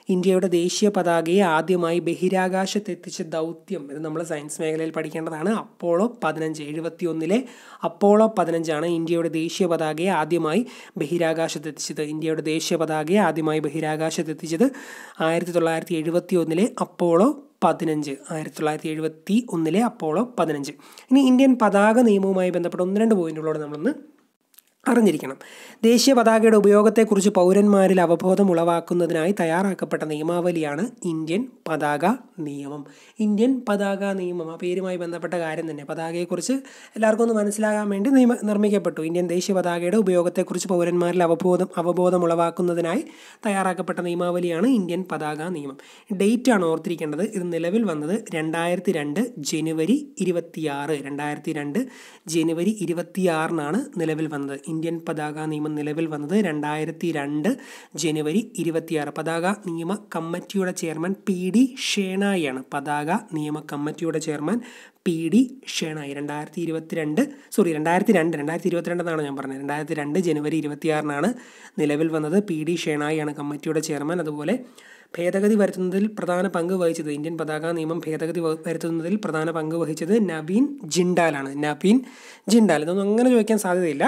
ഇന്ത്യയുടെ ദേശീയ പതാകയെ ആദ്യമായി ബഹിരാകാശത്തെത്തിച്ച ദൗത്യം ഇത് നമ്മൾ സയൻസ് മേഖലയിൽ പഠിക്കേണ്ടതാണ് അപ്പോളോ പതിനഞ്ച് എഴുപത്തി ഒന്നിലെ അപ്പോളോ പതിനഞ്ചാണ് ഇന്ത്യയുടെ ദേശീയ പതാകയെ ആദ്യമായി ബഹിരാകാശത്തെത്തിച്ചത് ഇന്ത്യയുടെ ദേശീയ പതാകയെ ആദ്യമായി ബഹിരാകാശത്തെത്തിച്ചത് ആയിരത്തി തൊള്ളായിരത്തി എഴുപത്തി ഒന്നിലെ അപ്പോളോ പതിനഞ്ച് ആയിരത്തി തൊള്ളായിരത്തി എഴുപത്തി ഒന്നിലെ അപ്പോളോ പതിനഞ്ച് ഇനി ഇന്ത്യൻ പതാക നിയമവുമായി ബന്ധപ്പെട്ട ഒന്ന് രണ്ട് പോയിന്റുകളോട് നമ്മളൊന്ന് അറിഞ്ഞിരിക്കണം ദേശീയ പതാകയുടെ ഉപയോഗത്തെക്കുറിച്ച് പൗരന്മാരിൽ അവബോധം ഉളവാക്കുന്നതിനായി തയ്യാറാക്കപ്പെട്ട നിയമാവലിയാണ് ഇന്ത്യൻ പതാക നിയമം ഇന്ത്യൻ പതാക നിയമം ആ പേരുമായി ബന്ധപ്പെട്ട കാര്യം തന്നെ പതാകയെക്കുറിച്ച് എല്ലാവർക്കും ഒന്ന് മനസ്സിലാകാൻ വേണ്ടി നിയമ നിർമ്മിക്കപ്പെട്ടു ഇന്ത്യൻ ദേശീയ പതാകയുടെ ഉപയോഗത്തെക്കുറിച്ച് പൗരന്മാരിൽ അവബോധം അവബോധം ഉളവാക്കുന്നതിനായി തയ്യാറാക്കപ്പെട്ട നിയമാവലിയാണ് ഇന്ത്യൻ പതാക നിയമം ഡേറ്റ് ആണ് ഓർത്തിരിക്കേണ്ടത് ഇത് നിലവിൽ വന്നത് രണ്ടായിരത്തി രണ്ട് ജനുവരി ഇരുപത്തിയാറ് രണ്ടായിരത്തി രണ്ട് ജനുവരി ഇരുപത്തിയാറിനാണ് നിലവിൽ വന്നത് ഇന്ത്യൻ പതാക നിയമം നിലവിൽ വന്നത് രണ്ടായിരത്തി രണ്ട് ജനുവരി ഇരുപത്തിയാറ് പതാക നിയമ കമ്മിറ്റിയുടെ ചെയർമാൻ പി ഡി ഷേണായിയാണ് പതാക നിയമ കമ്മിറ്റിയുടെ ചെയർമാൻ പി ഡി ഷേണായി രണ്ടായിരത്തി ഇരുപത്തിരണ്ട് സോറി രണ്ടായിരത്തി രണ്ട് രണ്ടായിരത്തി ഇരുപത്തിരണ്ടെന്നാണ് ഞാൻ പറഞ്ഞത് രണ്ടായിരത്തി രണ്ട് ജനുവരി ഇരുപത്തിയാറിനാണ് നിലവിൽ വന്നത് പി ഡി ഷേണായിയാണ് കമ്മിറ്റിയുടെ ചെയർമാൻ അതുപോലെ ഭേദഗതി വരുത്തുന്നതിൽ പ്രധാന പങ്ക് വഹിച്ചത് ഇന്ത്യൻ പതാക നിയമം ഭേദഗതി വ- വരുത്തുന്നതിൽ പ്രധാന പങ്ക് വഹിച്ചത് നവീൻ ജിൻഡാലാണ് നവീൻ ജിൻഡാൽ ഇതൊന്നും അങ്ങനെ ചോദിക്കാൻ സാധ്യതയില്ല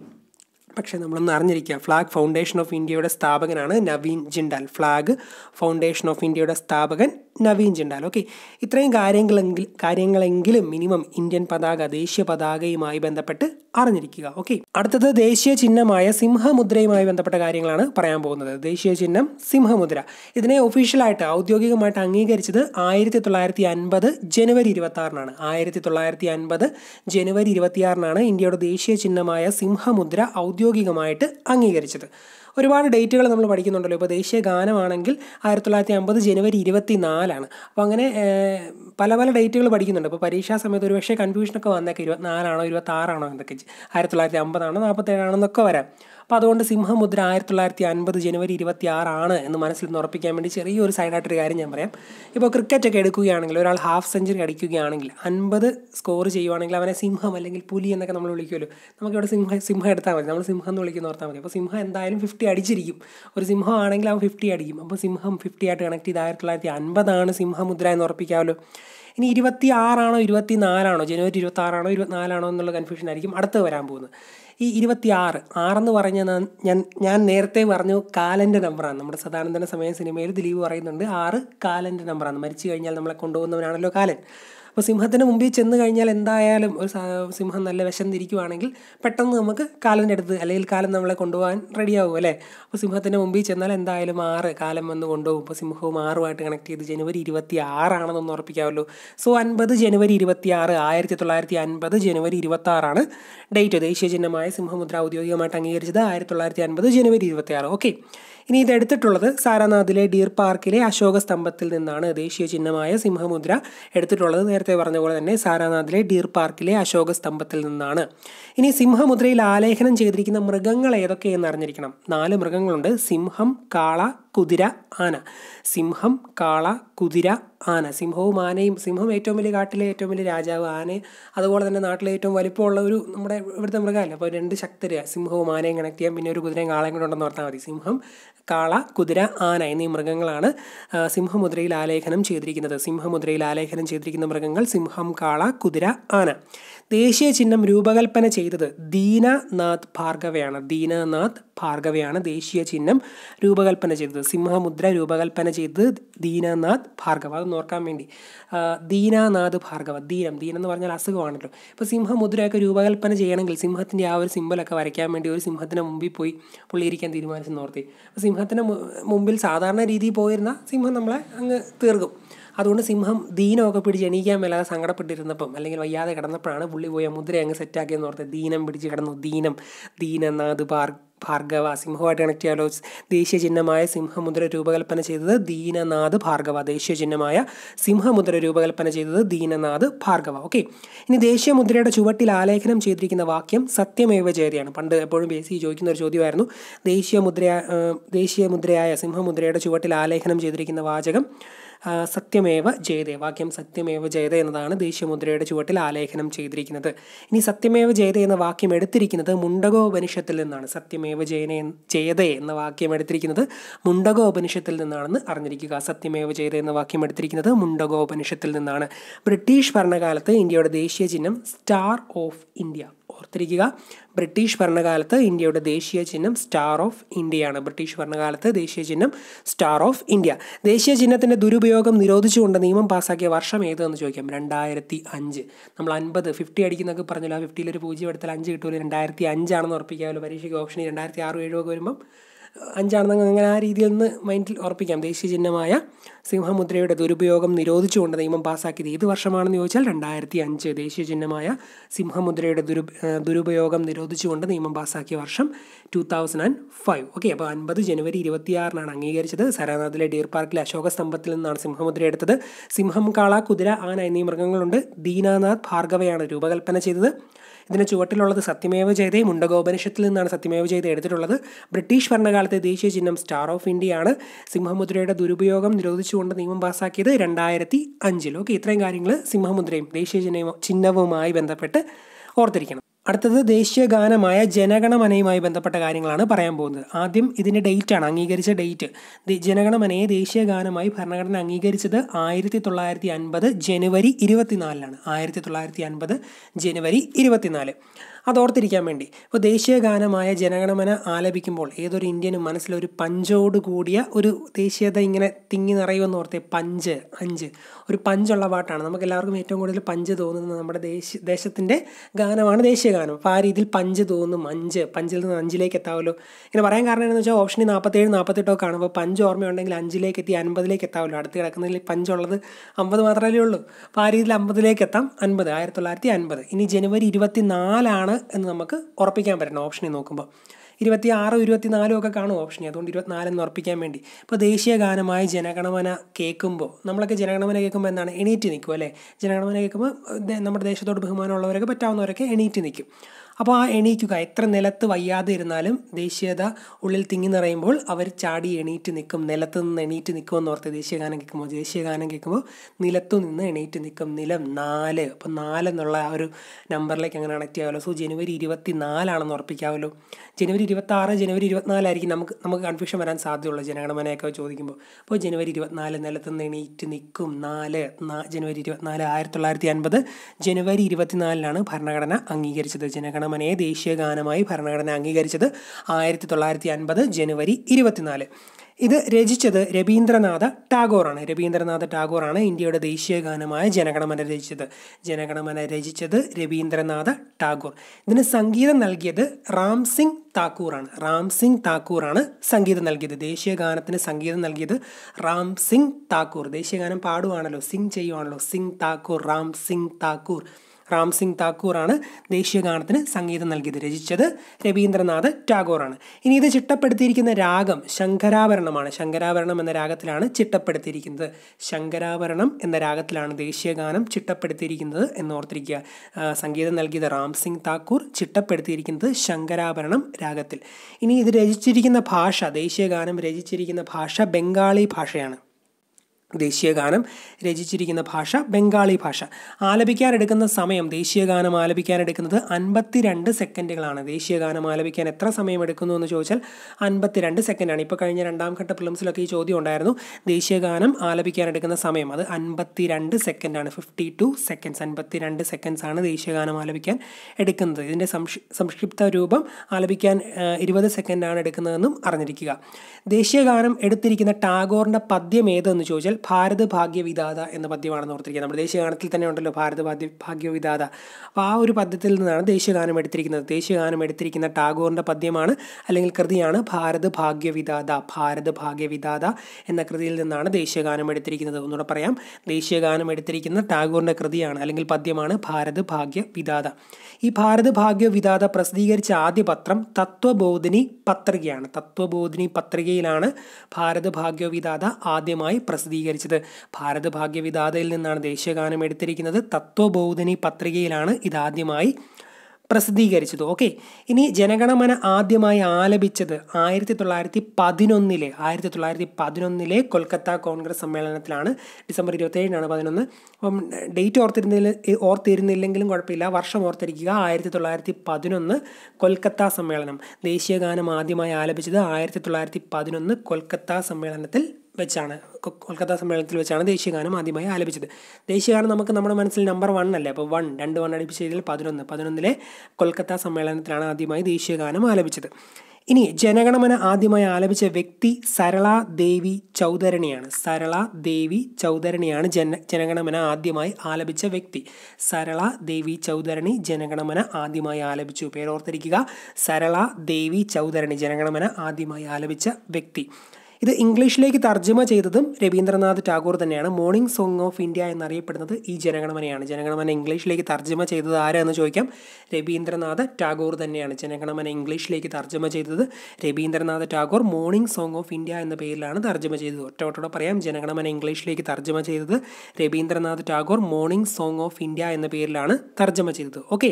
പക്ഷേ നമ്മളൊന്ന് അറിഞ്ഞിരിക്കുക ഫ്ലാഗ് ഫൗണ്ടേഷൻ ഓഫ് ഇന്ത്യയുടെ സ്ഥാപകനാണ് Naveen Jindal flag foundation of ഇന്ത്യയുടെ സ്ഥാപകൻ നവീൻ ജിൻഡാൽ ഓക്കെ ഇത്രയും കാര്യങ്ങളെങ്കിൽ കാര്യങ്ങളെങ്കിലും മിനിമം ഇന്ത്യൻ പതാക ദേശീയ പതാകയുമായി ബന്ധപ്പെട്ട് അറിഞ്ഞിരിക്കുക ഓക്കെ അടുത്തത് ദേശീയ ചിഹ്നമായ സിംഹമുദ്രയുമായി ബന്ധപ്പെട്ട കാര്യങ്ങളാണ് പറയാൻ പോകുന്നത് ദേശീയ ചിഹ്നം സിംഹമുദ്ര ഇതിനെ ഒഫീഷ്യലായിട്ട് ഔദ്യോഗികമായിട്ട് അംഗീകരിച്ചത് ആയിരത്തി തൊള്ളായിരത്തി അൻപത് ജനുവരി ഇരുപത്തി ആറിനാണ് ആയിരത്തി തൊള്ളായിരത്തി അൻപത് ജനുവരി ഇരുപത്തിയാറിനാണ് ഇന്ത്യയുടെ ദേശീയ ചിഹ്നമായ സിംഹമുദ്ര ഔദ്യോഗികമായിട്ട് അംഗീകരിച്ചത് ഒരുപാട് ഡേറ്റുകൾ നമ്മൾ പഠിക്കുന്നുണ്ടല്ലോ ഇപ്പോൾ ദേശീയ ഗാനമാണെങ്കിൽ ആയിരത്തി തൊള്ളായിരത്തി അമ്പത് ജനുവരി ഇരുപത്തി നാലാണ് അപ്പോൾ അങ്ങനെ ഏഹ്, പല പല ഡേറ്റുകൾ പഠിക്കുന്നുണ്ട് അപ്പോൾ പരീക്ഷാ സമയത്ത് ഒരു പക്ഷേ കൺഫ്യൂഷനൊക്കെ വന്നേക്കെ ഇരുപത്തിനാലാണോ ഇരുപത്താറാണോ എന്തൊക്കെ ആയിരത്തി തൊള്ളായിരത്തി അമ്പതാണോ നാൽപ്പത്തേഴാണോ എന്നൊക്കെ വരാം അപ്പോൾ അതുകൊണ്ട് സിംഹമുദ്ര ആയിരത്തി തൊള്ളായിരത്തി അൻപത് ജനുവരി ഇരുപത്തി ആറാണ് എന്ന് മനസ്സിൽ നിന്ന് ഉറപ്പിക്കാൻ വേണ്ടി ചെറിയൊരു സൈഡായിട്ടൊരു കാര്യം ഞാൻ പറയാം ഇപ്പോൾ ക്രിക്കറ്റ് ഒക്കെ എടുക്കുകയാണെങ്കിൽ ഒരാൾ ഹാഫ് സെഞ്ചുറി അടിക്കുകയാണെങ്കിൽ അൻപത് സ്കോർ ചെയ്യുവാണെങ്കിൽ അവനെ സിംഹം അല്ലെങ്കിൽ പുലി എന്നൊക്കെ നമ്മൾ വിളിക്കുമല്ലോ നമുക്കിവിടെ സിംഹ സിംഹം എടുത്താൽ മതി നമ്മൾ സിംഹം എന്ന് വിളിക്കുന്ന ഓർത്താൽ മതി അപ്പോൾ സിംഹം എന്തായാലും ഫിഫ്റ്റി അടിച്ചിരിക്കും ഒരു സിംഹം ആണെങ്കിൽ അവൻ ഫിഫ്റ്റി അടിക്കും അപ്പോൾ സിംഹം ഫിഫ്റ്റി ആയിട്ട് കണക്ട് ചെയ്ത് ആയിരത്തി തൊള്ളായിരത്തി അൻപതാണ് സിംഹമുദ്ര എന്ന് ഉറപ്പിക്കാമല്ലോ ഇനി ഇരുപത്തി ആറാണോ ഇരുപത്തി നാലാണോ ജനുവരി ഇരുപത്തി ആറാണോ ഇരുപത്തിനാലാണോ എന്നുള്ള കൺഫ്യൂഷൻ ആയിരിക്കും അടുത്ത് വരാൻ പോകുന്നത് ഈ ഇരുപത്തി ആറ് ആറെന്ന് പറഞ്ഞ ഞാൻ ഞാൻ നേരത്തെ പറഞ്ഞു കാലൻ്റെ നമ്പറാണ് നമ്മുടെ സദാനന്ദന സമയ സിനിമയിൽ ദിലീപ് പറയുന്നുണ്ട് ആറ് കാലൻ്റെ നമ്പറാണ് മരിച്ചു കഴിഞ്ഞാൽ നമ്മളെ കൊണ്ടുപോകുന്നവനാണല്ലോ കാലൻ അപ്പോൾ സിംഹത്തിന് മുമ്പിൽ ചെന്ന് കഴിഞ്ഞാൽ എന്തായാലും ഒരു സ- സിംഹം നല്ല വിശന്നിരിക്കുവാണെങ്കിൽ പെട്ടെന്ന് നമുക്ക് കാലൻ്റെ അടുത്ത് അല്ലെങ്കിൽ കാലം നമ്മളെ കൊണ്ടുപോകാൻ റെഡിയാവും അല്ലേ അപ്പോൾ സിംഹത്തിൻ്റെ മുമ്പിൽ ചെന്നാൽ എന്തായാലും ആറ് കാലം വന്ന് കൊണ്ടുപോകും അപ്പോൾ സിംഹവും ആറുമായിട്ട് കണക്ട് ചെയ്ത് ജനുവരി ഇരുപത്തി ആറാണെന്നൊന്ന് ഉറപ്പിക്കാമല്ലോ സോ അൻപത് ജനുവരി ഇരുപത്തി ആറ് ആയിരത്തി തൊള്ളായിരത്തി അൻപത് ജനുവരി ഇരുപത്തി ആറാണ് ഡേറ്റ് ദേശീയ ചിഹ്നമായ സിംഹമുദ്ര ഔദ്യോഗികമായിട്ട് അംഗീകരിച്ചത് ആയിരത്തി തൊള്ളായിരത്തി അൻപത് ജനുവരി ഇരുപത്തി ആറ് ഓക്കെ ഇനി ഇത് എടുത്തിട്ടുള്ളത് സാരാനാഥിലെ ഡീർ പാർക്കിലെ അശോക സ്തംഭത്തിൽ നിന്നാണ് ദേശീയ ചിഹ്നമായ സിംഹമുദ്ര എടുത്തിട്ടുള്ളത് നേരത്തെ പറഞ്ഞ പോലെ തന്നെ സാരാനാഥിലെ ഡീർ പാർക്കിലെ അശോക സ്തംഭത്തിൽ നിന്നാണ് ഇനി സിംഹമുദ്രയിൽ ആലേഖനം ചെയ്തിരിക്കുന്ന മൃഗങ്ങൾ ഏതൊക്കെയെന്ന് അറിഞ്ഞിരിക്കണം നാല് മൃഗങ്ങളുണ്ട് സിംഹം കാള കുതിര ആന സിംഹം കാള കുതിര ആന സിംഹവും ആനയും സിംഹം ഏറ്റവും വലിയ കാട്ടിലെ ഏറ്റവും വലിയ രാജാവ് ആന അതുപോലെ തന്നെ നാട്ടിലെ ഏറ്റവും വലിപ്പമുള്ള ഒരു നമ്മുടെ ഇവിടുത്തെ മൃഗമല്ല അപ്പോൾ രണ്ട് ശക്തര് സിംഹവും ആനയും കണക്ട് ചെയ്യാൻ പിന്നെ ഒരു കുതിരയും കാളയും കൂടെ ഉണ്ടെന്ന് ഓർത്താൽ മതി സിംഹം കാള കുതിര ആന എന്നീ മൃഗങ്ങളാണ് ആ, സിംഹമുദ്രയിൽ ആലേഖനം ചെയ്തിരിക്കുന്നത് സിംഹമുദ്രയിൽ ആലേഖനം ചെയ്തിരിക്കുന്ന മൃഗങ്ങൾ സിംഹം കാള കുതിര ആന ദേശീയ ചിഹ്നം രൂപകൽപ്പന ചെയ്തത് ദീനനാഥ് ഭാർഗവയാണ് ദീനനാഥ് ഭാർഗവയാണ് ദേശീയ ചിഹ്നം രൂപകൽപ്പന ചെയ്തത് സിംഹമുദ്ര രൂപകൽപ്പന ചെയ്തത് ദീനനാഥ് ഭാർഗവ അത് ഓർക്കാൻ വേണ്ടി ആ, ദീനനാഥ് ഭാർഗവ ദീനം ദീനം എന്ന് പറഞ്ഞാൽ അസുഖമാണല്ലോ ഇപ്പോൾ സിംഹമുദ്രയൊക്കെ രൂപകൽപ്പന ചെയ്യണമെങ്കിൽ സിംഹത്തിൻ്റെ ആ ഒരു സിമ്പലൊക്കെ വരയ്ക്കാൻ വേണ്ടി ഒരു സിംഹത്തിന് മുമ്പിൽ പോയി പുള്ളി ഇരിക്കാൻ തീരുമാനിച്ചെന്ന് ഓർത്തി അപ്പോൾ സിംഹത്തിന് മു- മുമ്പിൽ സാധാരണ രീതിയിൽ പോയിരുന്ന സിംഹം നമ്മളെ അങ്ങ് തീർക്കും അതുകൊണ്ട് സിംഹം ദീനമൊക്കെ പിടിച്ച് എണീക്കാൻ മേലാതെ സങ്കടപ്പെട്ടിരുന്നപ്പം അല്ലെങ്കിൽ വയ്യാതെ കിടന്നപ്പോഴാണ് പുള്ളി പോയി ആ മുദ്ര അങ്ങ് സെറ്റാക്കിയെന്ന് ഓർത്ത് ദീനം പിടിച്ച് കിടന്നു ദീനം ദീനനാഥ് ഭാർ ഭാർഗവ സിംഹമായിട്ട് കണക്ട് ചെയ്യാലോ ദേശീയ ചിഹ്നമായ സിംഹമുദ്ര രൂപകൽപ്പന ചെയ്തത് ദീനനാഥ് ഭാർഗവ ദേശീയ ചിഹ്നമായ സിംഹമുദ്ര രൂപകൽപ്പന ചെയ്തത് ദീനനാഥ് ഭാർഗവ ഓക്കെ ഇനി ദേശീയ മുദ്രയുടെ ചുവട്ടിൽ ആലേഖനം ചെയ്തിരിക്കുന്ന വാക്യം സത്യമേവ ജയതയാണ് പണ്ട് എപ്പോഴും ബേസി ചോദിക്കുന്ന ഒരു ചോദ്യമായിരുന്നു ദേശീയ മുദ്ര ദേശീയ മുദ്രയായ സിംഹമുദ്രയുടെ ചുവട്ടിൽ ആലേഖനം ചെയ്തിരിക്കുന്ന വാചകം ആ, സത്യമേവ ജയതേ വാക്യം സത്യമേവ ജയത എന്നതാണ് ദേശീയമുദ്രയുടെ ചുവട്ടിൽ ആലേഖനം ചെയ്തിരിക്കുന്നത് ഇനി സത്യമേവ ജയതേ എന്ന വാക്യം എടുത്തിരിക്കുന്നത് മുണ്ടകോപനിഷത്തിൽ നിന്നാണ് സത്യമേവ സത്യമേവ ജയനെ ജയതേ എന്ന വാക്യം എടുത്തിരിക്കുന്നത് മുണ്ടക ഉപനിഷത്തിൽ നിന്നാണെന്ന് അറിഞ്ഞിരിക്കുക സത്യമേവ ജയതേ എന്ന വാക്യം എടുത്തിരിക്കുന്നത് മുണ്ടക ഉപനിഷത്തിൽ നിന്നാണ് ബ്രിട്ടീഷ് ഭരണകാലത്ത് ഇന്ത്യയുടെ ദേശീയ ചിഹ്നം സ്റ്റാർ ഓഫ് ഇന്ത്യ ഓർത്തിരിക്കുക ബ്രിട്ടീഷ് ഭരണകാലത്ത് ഇന്ത്യയുടെ ദേശീയ ചിഹ്നം സ്റ്റാർ ഓഫ് ഇന്ത്യയാണ് ബ്രിട്ടീഷ് ഭരണകാലത്ത് ദേശീയ ചിഹ്നം സ്റ്റാർ ഓഫ് ഇന്ത്യ ദേശീയ ചിഹ്നത്തിൻ്റെ ദുരുപയോഗം നിരോധിച്ചുകൊണ്ട് നിയമം പാസ്സാക്കിയ വർഷം ഏതെന്ന് ചോദിക്കാം രണ്ടായിരത്തി അഞ്ച് നമ്മൾ അൻപത് ഫിഫ്റ്റി അടിക്കുന്നൊക്കെ പറഞ്ഞല്ലോ ആ ഫിഫ്റ്റിയിൽ ഒരു പൂജ്യം എടുത്താൽ അഞ്ച് കിട്ടുമല്ലോ രണ്ടായിരത്തി അഞ്ചാണെന്ന് ഉറപ്പിക്കാമല്ലോ പരീക്ഷയ്ക്ക് ഓപ്ഷൻ രണ്ടായിരത്തി ആറ് ഏഴോ ഒക്കെ വരുമ്പം അഞ്ചാണെന്ന് അങ്ങനെ ആ രീതിയിൽ നിന്ന് മൈൻഡിൽ ഉറപ്പിക്കാം ദേശീയ ചിഹ്നമായ സിംഹമുദ്രയുടെ ദുരുപയോഗം നിരോധിച്ചുകൊണ്ട് നിയമം പാസ്സാക്കിയത് ഏത് വർഷമാണെന്ന് ചോദിച്ചാൽ രണ്ടായിരത്തി അഞ്ച് ദേശീയ ചിഹ്നമായ സിംഹമുദ്രയുടെ ദുരു ദുരുപയോഗം നിരോധിച്ചുകൊണ്ട് നിയമം പാസ്സാക്കിയ വർഷം two thousand and five okay അപ്പോൾ അൻപത് ജനുവരി ഇരുപത്തിയാറിനാണ് അംഗീകരിച്ചത് സരാനാഥിലെ ഡീർ പാർക്കിലെ അശോക സ്തംഭത്തിൽ നിന്നാണ് സിംഹമുദ്ര എടുത്തത് സിംഹം കാള കുതിര ആന എന്നീ മൃഗങ്ങളുണ്ട് ദീനാനാഥ് ഭാർഗവയാണ് രൂപകൽപ്പന ചെയ്തത് ഇതിന് ചുവട്ടിലുള്ളത് സത്യമേവ ജയതേ മുണ്ടകോപനിഷത്തിൽ നിന്നാണ് സത്യമേവ ജയതേ എടുത്തിട്ടുള്ളത് ബ്രിട്ടീഷ് ഭരണകാലത്തെ ദേശീയ ചിഹ്നം സ്റ്റാർ ഓഫ് ഇന്ത്യയാണ് സിംഹമുദ്രയുടെ ദുരുപയോഗം നിരോധിച്ചുകൊണ്ട് നിയമം പാസ്സാക്കിയത് രണ്ടായിരത്തി അഞ്ചിൽ ഓക്കെ ഇത്രയും കാര്യങ്ങൾ സിംഹമുദ്രയും ദേശീയ ചിഹ്നവും ചിഹ്നവുമായി ബന്ധപ്പെട്ട് ഓർത്തിരിക്കണം അടുത്തത് ദേശീയ ഗാനമായ ജനഗണമനയുമായി ബന്ധപ്പെട്ട കാര്യങ്ങളാണ് പറയാൻ പോകുന്നത് ആദ്യം ഇതിൻ്റെ ഡേറ്റ് ആണ് അംഗീകരിച്ച ഡേറ്റ് ജനഗണമനയെ ദേശീയ ഗാനമായി ഭരണഘടന അംഗീകരിച്ചത് ആയിരത്തി തൊള്ളായിരത്തി അൻപത് ജനുവരി ഇരുപത്തിനാലിലാണ് ആയിരത്തി തൊള്ളായിരത്തി അൻപത് ജനുവരി ഇരുപത്തിനാല് അത് ഓർത്തിരിക്കാൻ വേണ്ടി ഇപ്പോൾ ദേശീയ ഗാനമായ ജനഗണമന ആലപിക്കുമ്പോൾ ഏതൊരു ഇന്ത്യനും മനസ്സിലൊരു പഞ്ചോട് കൂടിയ ഒരു ദേശീയത ഇങ്ങനെ തിങ്ങി നിറയുമെന്ന് ഓർത്തേ പഞ്ച് അഞ്ച് ഒരു പഞ്ചുള്ള പാട്ടാണ് നമുക്ക് എല്ലാവർക്കും ഏറ്റവും കൂടുതൽ പഞ്ച് തോന്നുന്നത് നമ്മുടെ ദേശ ദേശത്തിൻ്റെ ഗാനമാണ് ദേശീയ ഗാനം അപ്പോൾ ആ രീതിയിൽ പഞ്ച് തോന്നും അഞ്ച് പഞ്ചിൽ നിന്ന് അഞ്ചിലേക്ക് എത്താമല്ലോ ഇങ്ങനെ പറയാൻ കാരണം എന്താണെന്ന് വെച്ചാൽ ഓപ്ഷനിൽ നാൽപ്പത്തേഴ് നാൽപ്പത്തെട്ടോ കാണുമ്പോൾ പഞ്ച് ഓർമ്മയുണ്ടെങ്കിൽ അഞ്ചിലേക്ക് എത്തി അൻപതിലേക്ക് എത്താമല്ലോ അടുത്ത് കിടക്കുന്നതിൽ പഞ്ചുള്ളത് അമ്പത് മാത്രമല്ലേ ഉള്ളൂ അപ്പോൾ ആ രീതിയിൽ അമ്പതിലേക്ക് എത്താം അൻപത് ആയിരത്തി തൊള്ളായിരത്തി അൻപത് ഇനി ജനുവരി ഇരുപത്തി നാലാണ് എന്ന് നമുക്ക് ഉറപ്പിക്കാൻ പറ്റണം ഓപ്ഷനിൽ നോക്കുമ്പോൾ ഇരുപത്തി ആറും ഇരുപത്തി നാലും ഒക്കെ കാണും ഓപ്ഷനിൽ അതുകൊണ്ട് ഇരുപത്തിനാലെന്ന് ഉറപ്പിക്കാൻ വേണ്ടി ഇപ്പോൾ ദേശീയ ഗാനമായ ജനഗണമന കേൾക്കുമ്പോൾ നമ്മളൊക്കെ ജനഗണമന കേൾക്കുമ്പോൾ എന്താണ് എണീറ്റ് നിൽക്കും അല്ലേ ജനഗണമന കേൾക്കുമ്പോൾ നമ്മുടെ ദേശത്തോട് ബഹുമാനമുള്ളവരൊക്കെ പറ്റാവുന്നവരൊക്കെ എണീറ്റ് നിൽക്കും അപ്പോൾ ആ എണീക്കുക എത്ര നിലത്ത് വയ്യാതെ ഇരുന്നാലും ദേശീയത ഉള്ളിൽ തിങ്ങി നിറയുമ്പോൾ അവർ ചാടി എണീറ്റ് നിൽക്കും നിലത്ത് നിന്ന് എണീറ്റ് നിൽക്കുമെന്ന് ഓർത്ത് ദേശീയ ഗാനം കേൾക്കുമ്പോൾ ദേശീയ ഗാനം കേൾക്കുമ്പോൾ നിലത്തു നിന്ന് എണീറ്റ് നിൽക്കും നിലം നാല് അപ്പം നാല് എന്നുള്ള ആ ഒരു നമ്പറിലേക്ക് അങ്ങനെ കണക്ട് ചെയ്യാമല്ലോ സോ ജനുവരി ഇരുപത്തി നാലാണെന്ന് ഉറപ്പിക്കാമല്ലോ ജനുവരി ഇരുപത്തി ആറ് ജനുവരി ഇരുപത്തിനാലായിരിക്കും നമുക്ക് നമുക്ക് കൺഫ്യൂഷൻ വരാൻ സാധ്യതയുള്ളൂ ജനഗണമനയൊക്കെ ചോദിക്കുമ്പോൾ അപ്പോൾ ജനുവരി ഇരുപത്തിനാല് നിലത്ത് നിന്ന് എണീറ്റ് നിൽക്കും നാല് ജനുവരി ഇരുപത്തിനാല് ആയിരത്തി തൊള്ളായിരത്തി അൻപത് ജനുവരി ഇരുപത്തിനാലിലാണ് ഭരണഘടന അംഗീകരിച്ചത് ജനഗണമനയെ ദേശീയ ഗാനമായി ഭരണഘടന അംഗീകരിച്ചത് ആയിരത്തി തൊള്ളായിരത്തി അൻപത് ജനുവരി ഇരുപത്തിനാല് ഇത് രചിച്ചത് രവീന്ദ്രനാഥ ടാഗോറാണ് രവീന്ദ്രനാഥ ടാഗോറാണ് ഇന്ത്യയുടെ ദേശീയ ഗാനമായ ജനഗണമന രചിച്ചത് ജനഗണമന രചിച്ചത് രവീന്ദ്രനാഥ ടാഗോർ ഇതിന് സംഗീതം നൽകിയത് റാം സിംഗ് താക്കൂറാണ് റാം സിംഗ് താക്കൂറാണ് സംഗീതം നൽകിയത് ദേശീയ ഗാനത്തിന് സംഗീതം നൽകിയത് റാം സിംഗ് താക്കൂർ ദേശീയ ഗാനം പാടുവാണല്ലോ സിംഗ് ചെയ്യുവാണല്ലോ സിംഗ് താക്കൂർ റാം സിംഗ് താക്കൂർ റാം സിംഗ് താക്കൂറാണ് ദേശീയ ഗാനത്തിന് സംഗീതം നൽകിയത് രചിച്ചത് രവീന്ദ്രനാഥ് ടാഗോറാണ് ഇനി ഇത് ചിട്ടപ്പെടുത്തിയിരിക്കുന്ന രാഗം ശങ്കരാഭരണമാണ് ശങ്കരാഭരണം എന്ന രാഗത്തിലാണ് ചിട്ടപ്പെടുത്തിയിരിക്കുന്നത് ശങ്കരാഭരണം എന്ന രാഗത്തിലാണ് ദേശീയ ഗാനം ചിട്ടപ്പെടുത്തിയിരിക്കുന്നത് എന്ന് ഓർത്തിരിക്കുക സംഗീതം നൽകിയത് റാം സിംഗ് താക്കൂർ ചിട്ടപ്പെടുത്തിയിരിക്കുന്നത് ശങ്കരാഭരണം രാഗത്തിൽ ഇനി ഇത് രചിച്ചിരിക്കുന്ന ഭാഷ ദേശീയ ഗാനം രചിച്ചിരിക്കുന്ന ഭാഷ ബംഗാളി ഭാഷയാണ് ദേശീയ ഗാനം രചിച്ചിരിക്കുന്ന ഭാഷ ബംഗാളി ഭാഷ ആലപിക്കാൻ എടുക്കുന്ന സമയം ദേശീയ ഗാനം ആലപിക്കാൻ എടുക്കുന്നത് അൻപത്തിരണ്ട് സെക്കൻഡുകളാണ് ദേശീയ ഗാനം ആലപിക്കാൻ എത്ര സമയം എടുക്കുന്നു എന്ന് ചോദിച്ചാൽ അൻപത്തിരണ്ട് സെക്കൻഡാണ് ഇപ്പോൾ കഴിഞ്ഞ രണ്ടാം ഘട്ട പ്രിലിംസിലൊക്കെ ഈ ചോദ്യം ഉണ്ടായിരുന്നു ദേശീയ ഗാനം ആലപിക്കാൻ എടുക്കുന്ന സമയം അത് അൻപത്തിരണ്ട് സെക്കൻഡാണ് ഫിഫ്റ്റി ടു സെക്കൻഡ്സ് അൻപത്തിരണ്ട് സെക്കൻഡ്സ് ആണ് ദേശീയ ഗാനം ആലപിക്കാൻ എടുക്കുന്നത് ഇതിൻ്റെ സംക്ഷിപ്ത രൂപം ആലപിക്കാൻ ഇരുപത് സെക്കൻഡാണ് എടുക്കുന്നതെന്നും അറിഞ്ഞിരിക്കുക ദേശീയ ഗാനം എടുത്തിരിക്കുന്ന ടാഗോറിൻ്റെ പദ്യം ഏതെന്ന് ചോദിച്ചാൽ ഭാരത് ഭാഗ്യവിധാത എന്ന പദ്യമാണെന്ന് ഓർത്തിരിക്കുക നമ്മുടെ ദേശീയ ഗാനത്തിൽ തന്നെ ഉണ്ടല്ലോ ഭാരത് ഭാഗ്യ ഭാഗ്യവിധാത അപ്പോൾ ആ ഒരു പദ്യത്തിൽ നിന്നാണ് ദേശീയ ഗാനം എടുത്തിരിക്കുന്നത് ദേശീയ ഗാനം എടുത്തിരിക്കുന്ന ടാഗോറിൻ്റെ പദ്യമാണ് അല്ലെങ്കിൽ കൃതിയാണ് ഭാരത് ഭാഗ്യവിധാത ഭാരത് ഭാഗ്യവിധാത എന്ന കൃതിയിൽ നിന്നാണ് ദേശീയ ഗാനം എടുത്തിരിക്കുന്നത് ഒന്നുകൂടെ പറയാം ദേശീയ ഗാനം എടുത്തിരിക്കുന്ന ടാഗോറിൻ്റെ കൃതിയാണ് അല്ലെങ്കിൽ പദ്യമാണ് ഭാരത് ഭാഗ്യവിധാത ഈ ഭാരത് ഭാഗ്യവിധാത പ്രസിദ്ധീകരിച്ച ആദ്യ പത്രം തത്വബോധിനി പത്രികയാണ് തത്വബോധിനി പത്രികയിലാണ് ഭാരത് ഭാഗ്യവിധാത ആദ്യമായി പ്രസിദ്ധീകരിച്ചത് ഭാരത് ഭാഗ്യവിധാതയിൽ നിന്നാണ് ദേശീയഗാനം എടുത്തിരിക്കുന്നത് തത്വബോധിനി പത്രികയിലാണ് ഇതാദ്യമായി പ്രസിദ്ധീകരിച്ചത് ഓക്കെ ഇനി ജനഗണമന ആദ്യമായി ആലപിച്ചത് ആയിരത്തി തൊള്ളായിരത്തി പതിനൊന്നിലെ ആയിരത്തി തൊള്ളായിരത്തി പതിനൊന്നിലെ കൊൽക്കത്ത കോൺഗ്രസ് സമ്മേളനത്തിലാണ് ഡിസംബർ ഇരുപത്തേഴിനാണ് പതിനൊന്ന് അപ്പം ഡേറ്റ് ഓർത്തിരുന്നില്ല ഓർത്തിരുന്നില്ലെങ്കിലും കുഴപ്പമില്ല വർഷം ഓർത്തിരിക്കുക ആയിരത്തി തൊള്ളായിരത്തി പതിനൊന്ന് കൊൽക്കത്ത സമ്മേളനം ദേശീയ ഗാനം ആദ്യമായി ആലപിച്ചത് ആയിരത്തി തൊള്ളായിരത്തി പതിനൊന്ന് കൊൽക്കത്ത സമ്മേളനത്തിൽ വെച്ചാണ് കൊ- കൊൽക്കത്ത സമ്മേളനത്തിൽ വെച്ചാണ് ദേശീയഗാനം ആദ്യമായി ആലപിച്ചത് ദേശീയഗാനം നമുക്ക് നമ്മുടെ മനസ്സിൽ നമ്പർ വൺ അല്ലേ അപ്പോൾ വൺ രണ്ട് വൺ അടിപ്പിച്ച് ചെയ്തതിൽ പതിനൊന്ന് പതിനൊന്നിലെ കൊൽക്കത്ത സമ്മേളനത്തിലാണ് ആദ്യമായി ദേശീയഗാനം ആലപിച്ചത് ഇനി ജനഗണമന ആദ്യമായി ആലപിച്ച വ്യക്തി സരള ദേവി ചൗധരണിയാണ് സരള ദേവി ചൗധരണിയാണ് ജന ജനഗണമന ആദ്യമായി ആലപിച്ച വ്യക്തി സരള ദേവി ചൗധരണി ജനഗണമന ആദ്യമായി ആലപിച്ചു പേരോർത്തിരിക്കുക സരള ദേവി ചൗധരണി ജനഗണമന ആദ്യമായി ആലപിച്ച വ്യക്തി ഇത് ഇംഗ്ലീഷിലേക്ക് തർജ്ജമ ചെയ്തതും രവീന്ദ്രനാഥ് ടാഗോർ തന്നെയാണ് മോർണിംഗ് സോങ് ഓഫ് ഇന്ത്യ എന്നറിയപ്പെടുന്നത് ഈ ജനഗണമനയാണ് ജനഗണമന ഇംഗ്ലീഷിലേക്ക് തർജ്ജമ ചെയ്തത് ആരാന്ന് ചോദിക്കാം രവീന്ദ്രനാഥ് ടാഗോർ തന്നെയാണ് ജനഗണമന ഇംഗ്ലീഷിലേക്ക് തർജ്ജമ ചെയ്തത് Rabindranath Tagore morning song of India എന്ന പേരിലാണ് തർജ്ജമ ചെയ്തത് ഒറ്റ ഒറ്റോടെ പറയാം ജനഗണമന ഇംഗ്ലീഷിലേക്ക് തർജ്ജമ ചെയ്തത് Rabindranath Tagore morning song of India എന്ന പേരിലാണ് തർജ്ജമ ചെയ്തത് ഓക്കെ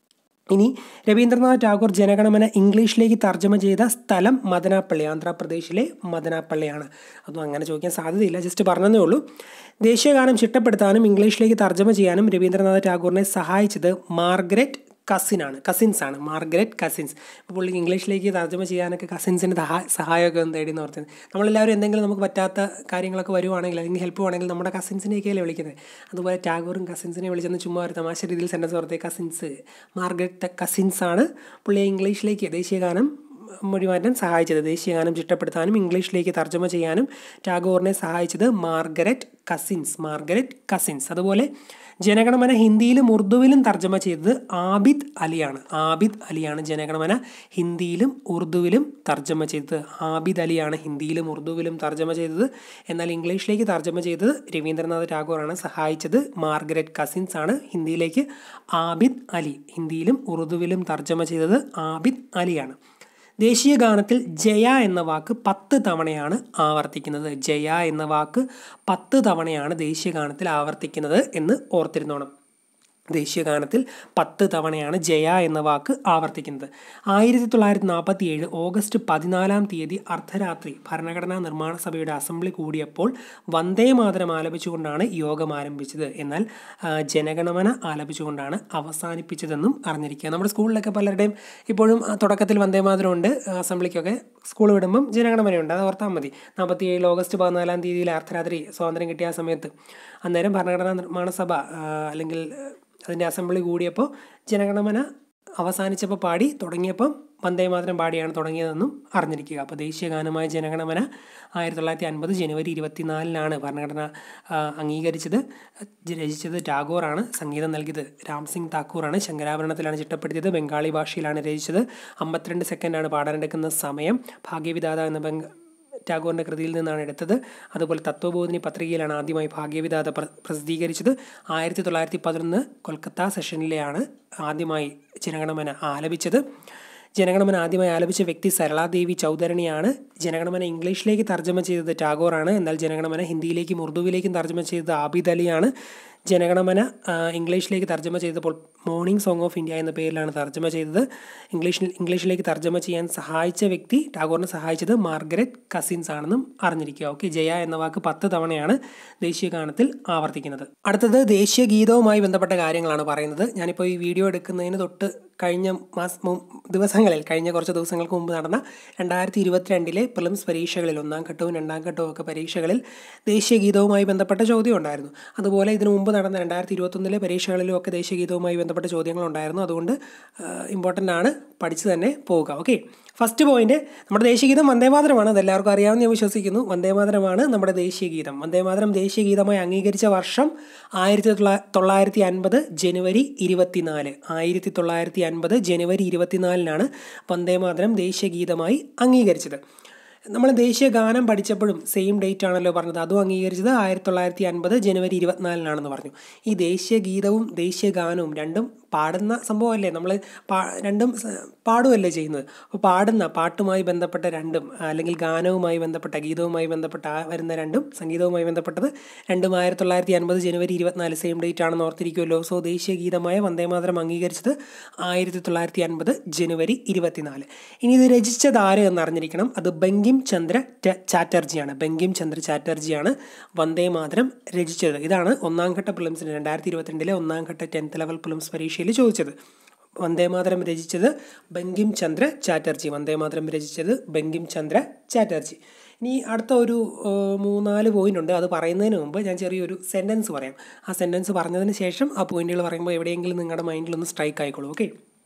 ഇനി രവീന്ദ്രനാഥ് ടാഗോർ ജനഗണമന ഇംഗ്ലീഷിലേക്ക് തർജ്ജമ ചെയ്ത സ്ഥലം മദനാപ്പള്ളി ആന്ധ്രാപ്രദേശിലെ മദനാപ്പള്ളിയാണ് അതും അങ്ങനെ ചോദിക്കാൻ സാധ്യതയില്ല ജസ്റ്റ് പറഞ്ഞതേ ഉള്ളൂ ദേശീയഗാനം ചിട്ടപ്പെടുത്താനും ഇംഗ്ലീഷിലേക്ക് തർജ്ജമ ചെയ്യാനും രവീന്ദ്രനാഥ് ടാഗോറിനെ സഹായിച്ചത് മാർഗരറ്റ് കസിനാണ് കസിൻസ് ആണ് മാർഗരറ്റ് കസിൻസ് ഇപ്പോൾ പുള്ളിക്ക് ഇംഗ്ലീഷിലേക്ക് തർജ്ജമ ചെയ്യാനൊക്കെ കസിൻസിൻ്റെ സഹായ സഹായമൊക്കെ ഒന്ന് തേടി എന്ന് പറഞ്ഞത് നമ്മളെല്ലാവരും എന്തെങ്കിലും നമുക്ക് പറ്റാത്ത കാര്യങ്ങളൊക്കെ വരുവാണെങ്കിൽ അല്ലെങ്കിൽ ഹെൽപ്പ് വേണമെങ്കിൽ നമ്മുടെ കസിൻസിനെയൊക്കെയല്ലേ വിളിക്കുന്നത് അതുപോലെ ടാഗോറും കസിൻസിനെ വിളിച്ചെന്ന് ചുമ്മാ ഒരു തമാശ രീതിയിൽ സെൻറ്റൻസ് ഓർത്തേ കസിൻസ് മാർഗരറ്റ് കസിൻസ് ആണ് പുള്ളിയെ ഇംഗ്ലീഷിലേക്ക് ദേശീയഗാനം മൊഴിമാറ്റാൻ സഹായിച്ചത് ദേശീയഗാനം ചിട്ടപ്പെടുത്താനും ഇംഗ്ലീഷിലേക്ക് തർജ്ജമ ചെയ്യാനും ടാഗോറിനെ സഹായിച്ചത് മാർഗരറ്റ് കസിൻസ് മാർഗരറ്റ് കസിൻസ് അതുപോലെ ജനഗണമന ഹിന്ദിയിലും ഉറുദുവിലും തർജ്ജമ ചെയ്തത് ആബിദ് അലിയാണ് ആബിദ് അലിയാണ് ജനഗണമന ഹിന്ദിയിലും ഉറുദുവിലും തർജ്ജമ ചെയ്തത് ആബിദ് അലിയാണ് ഹിന്ദിയിലും ഉറുദുവിലും തർജ്ജമ ചെയ്തത് എന്നാൽ ഇംഗ്ലീഷിലേക്ക് തർജ്ജമ ചെയ്തത് രവീന്ദ്രനാഥ് ടാഗോറാണ് സഹായിച്ചത് മാർഗരറ്റ് കസിൻസ് ആണ് ഹിന്ദിയിലേക്ക് ആബിദ് അലി ഹിന്ദിയിലും ഉറുദുവിലും തർജ്ജമ ചെയ്തത് ആബിദ് അലിയാണ് ദേശീയ ഗാനത്തിൽ ജയ എന്ന വാക്ക് പത്ത് തവണയാണ് ആവർത്തിക്കുന്നത് ജയ എന്ന വാക്ക് പത്ത് തവണയാണ് ദേശീയ ഗാനത്തിൽ ആവർത്തിക്കുന്നത് എന്ന് ഓർത്തിരുന്നോണം ദേശീയ ഗാനത്തിൽ പത്ത് തവണയാണ് ജയ എന്ന വാക്ക് ആവർത്തിക്കുന്നത് ആയിരത്തി തൊള്ളായിരത്തി നാൽപ്പത്തി ഏഴ് ഓഗസ്റ്റ് പതിനാലാം തീയതി അർദ്ധരാത്രി ഭരണഘടനാ നിർമ്മാണ സഭയുടെ അസംബ്ലി കൂടിയപ്പോൾ വന്ദേ മാതരം ആലപിച്ചുകൊണ്ടാണ് യോഗം ആരംഭിച്ചത് എന്നാൽ ആ, ജനഗണമന ആലപിച്ചുകൊണ്ടാണ് അവസാനിപ്പിച്ചതെന്നും അറിഞ്ഞിരിക്കുക നമ്മുടെ സ്കൂളിലൊക്കെ പലരുടെയും ഇപ്പോഴും ആ, തുടക്കത്തിൽ വന്ദേ മാതരം ഉണ്ട് ആ, അസംബ്ലിക്കൊക്കെ സ്കൂൾ വിടുമ്പം ജനഗണമനയുണ്ട് അത് ഓർത്താൽ മതി നാൽപ്പത്തി ഏഴ് ഓഗസ്റ്റ് പതിനാലാം തീയതിയിൽ അർദ്ധരാത്രി സ്വാതന്ത്ര്യം കിട്ടിയ ആ സമയത്ത് അന്നേരം ഭരണഘടനാ നിർമ്മാണ സഭ ആ, അല്ലെങ്കിൽ അതിൻ്റെ അസംബ്ലി കൂടിയപ്പോൾ ജനഗണമന അവസാനിച്ചപ്പോൾ പാടി തുടങ്ങിയപ്പം വന്ദേ മാതരം പാടിയാണ് തുടങ്ങിയതെന്നും അറിഞ്ഞിരിക്കുക അപ്പോൾ ദേശീയ ഗാനമായ ജനഗണമന ആയിരത്തി തൊള്ളായിരത്തി അൻപത് ജനുവരി ഇരുപത്തിനാലിനാണ് ഭരണഘടന ആ, അംഗീകരിച്ചത് ജ- രചിച്ചത് ടാഗോറാണ് സംഗീതം നൽകിയത് രാം സിംഗ് താക്കൂറാണ് ശങ്കരാഭരണത്തിലാണ് ചിട്ടപ്പെടുത്തിയത് ബംഗാളി ഭാഷയിലാണ് രചിച്ചത് അമ്പത്തിരണ്ട് സെക്കൻഡാണ് പാടാനെടുക്കുന്ന സമയം ഭാഗ്യവിദാത എന്ന ബംഗ ടാഗോറിൻ്റെ കൃതിയിൽ നിന്നാണ് എടുത്തത് അതുപോലെ തത്വബോധിനി പത്രികയിലാണ് ആദ്യമായി ഭാഗ്യവിദാത പ്ര പ്രസിദ്ധീകരിച്ചത് ആയിരത്തി തൊള്ളായിരത്തി പതിനൊന്ന് കൊൽക്കത്ത സെഷനിലെയാണ് ആദ്യമായി ജനഗണമന ആലപിച്ചത് ജനഗണമന ആദ്യമായി ആലപിച്ച വ്യക്തി സരളാദേവി ചൗധരണിയാണ് ജനഗണമന ഇംഗ്ലീഷിലേക്ക് തർജ്ജമ ചെയ്തത് ടാഗോറാണ് എന്നാൽ ജനഗണമന ഹിന്ദിയിലേക്കും ഉറുദുവിലേക്കും തർജ്ജമ ചെയ്തത് ആബിദ് അലിയാണ് ജനഗണമന ആ, ഇംഗ്ലീഷിലേക്ക് തർജ്ജമ ചെയ്തപ്പോൾ മോർണിംഗ് സോങ് ഓഫ് ഇന്ത്യ എന്ന പേരിലാണ് തർജ്ജമ ചെയ്തത് ഇംഗ്ലീഷിൽ ഇംഗ്ലീഷിലേക്ക് തർജ്ജമ ചെയ്യാൻ സഹായിച്ച വ്യക്തി ടാഗോറിനെ സഹായിച്ചത് മാർഗരറ്റ് കസിൻസ് ആണെന്നും അറിഞ്ഞിരിക്കുക ഓക്കെ ജയ എന്ന വാക്ക് പത്ത് തവണയാണ് ദേശീയ ഗാനത്തിൽ ആവർത്തിക്കുന്നത് അടുത്തത് ദേശീയ ഗീതവുമായി ബന്ധപ്പെട്ട കാര്യങ്ങളാണ് പറയുന്നത് ഞാനിപ്പോൾ ഈ വീഡിയോ എടുക്കുന്നതിന് തൊട്ട് കഴിഞ്ഞ മാസം മു- ദിവസങ്ങളിൽ കഴിഞ്ഞ കുറച്ച് ദിവസങ്ങൾക്ക് മുമ്പ് നടന്ന രണ്ടായിരത്തി ഇരുപത്തിരണ്ടിലെ പ്രിലിംസ് പരീക്ഷകളിൽ ഒന്നാം ഘട്ടവും രണ്ടാം ഘട്ടവും ഒക്കെ പരീക്ഷകളിൽ ദേശീയ ഗീതവുമായി ബന്ധപ്പെട്ട ചോദ്യം ഉണ്ടായിരുന്നു അതുപോലെ ഇതിനു മുമ്പ് നടന്ന രണ്ടായിരത്തി ഇരുപത്തൊന്നിലെ പരീക്ഷകളിലും ഒക്കെ ദേശീയ ഗീതവുമായി ബന്ധപ്പെട്ട ചോദ്യങ്ങളുണ്ടായിരുന്നു അതുകൊണ്ട് ഇമ്പോർട്ടൻ്റ് ആണ് പഠിച്ചു തന്നെ പോവുക ഓക്കെ ഫസ്റ്റ് പോയിന്റ് നമ്മുടെ ദേശീയ ഗീതം വന്ദേമാതരമാണ് അത് എല്ലാവർക്കും അറിയാമെന്ന് ഞാൻ വിശ്വസിക്കുന്നു വന്ദേമാതരമാണ് നമ്മുടെ ദേശീയ ഗീതം വന്ദേമാതരം ദേശീയ ഗീതമായി അംഗീകരിച്ച വർഷം ആയിരത്തി തൊള്ളാ തൊള്ളായിരത്തി അൻപത് ജനുവരി ഇരുപത്തിനാല് ആയിരത്തി തൊള്ളായിരത്തി അൻപത് ജനുവരി ഇരുപത്തിനാലിനാണ് വന്ദേമാതരം ദേശീയ ഗീതമായി അംഗീകരിച്ചത് നമ്മൾ ദേശീയ ഗാനം പഠിച്ചപ്പോഴും സെയിം ഡേറ്റ് ആണല്ലോ പറഞ്ഞത് അതും അംഗീകരിച്ചത് ആയിരത്തി തൊള്ളായിരത്തി അൻപത് ജനുവരി ഇരുപത്തിനാലിനാണെന്ന് പറഞ്ഞു ഈ ദേശീയ ഗീതവും ദേശീയ ഗാനവും രണ്ടും പാടുന്ന സംഭവമല്ലേ നമ്മൾ പാ രണ്ടും സ- പാടുമല്ലേ ചെയ്യുന്നത് അപ്പോൾ പാടുന്ന പാട്ടുമായി ബന്ധപ്പെട്ട രണ്ടും അല്ലെങ്കിൽ ഗാനവുമായി ബന്ധപ്പെട്ട ഗീതവുമായി ബന്ധപ്പെട്ട ആ വരുന്ന രണ്ടും സംഗീതവുമായി ബന്ധപ്പെട്ടത് രണ്ടും ആയിരത്തി തൊള്ളായിരത്തി അൻപത് ജനുവരി ഇരുപത്തിനാല് സെയിം ഡേറ്റ് ആണെന്ന് ഓർത്തിരിക്കുമല്ലോ സോ ദേശീയ ഗീതമായ വന്ദേമാതരം അംഗീകരിച്ചത് ആയിരത്തി തൊള്ളായിരത്തി അൻപത് ജനുവരി ഇരുപത്തിനാല് ഇനി ഇത് രചിച്ചത് ആര് എന്ന് അറിഞ്ഞിരിക്കണം അത് ബങ്കിം ചന്ദ്ര ട- ചാറ്റർജിയാണ് ബങ്കിം ചന്ദ്ര ചാറ്റർജിയാണ് വന്ദേ മാതരം രചിച്ചത് ഇതാണ് ഒന്നാം ഘട്ട പ്രിലിംസിന് രണ്ടായിരത്തി ഇരുപത്തിരണ്ടിലെ ഒന്നാം ഘട്ട ടെൻത്ത് ലെവൽ പ്രിലിംസ് പരീക്ഷയിൽ ചോദിച്ചത് വന്ദേമാതരം രചിച്ചത് ബങ്കിം ചന്ദ്ര ചാറ്റർജി വന്ദേമാതരം രചിച്ചത് ബങ്കിം ചന്ദ്ര ചാറ്റർജി ഇനി അടുത്ത ഒരു ഏഹ്, മൂന്നാല് പോയിന്റ് ഉണ്ട് അത് പറയുന്നതിന് മുമ്പ് ഞാൻ ചെറിയൊരു സെൻറ്റൻസ് പറയാം ആ സെൻറ്റൻസ് പറഞ്ഞതിന് ശേഷം ആ പോയിന്റുകൾ പറയുമ്പോൾ എവിടെയെങ്കിലും നിങ്ങളുടെ മൈൻഡിൽ ഒന്ന് സ്ട്രൈക്ക് ആയിക്കോളൂ ഓക്കെ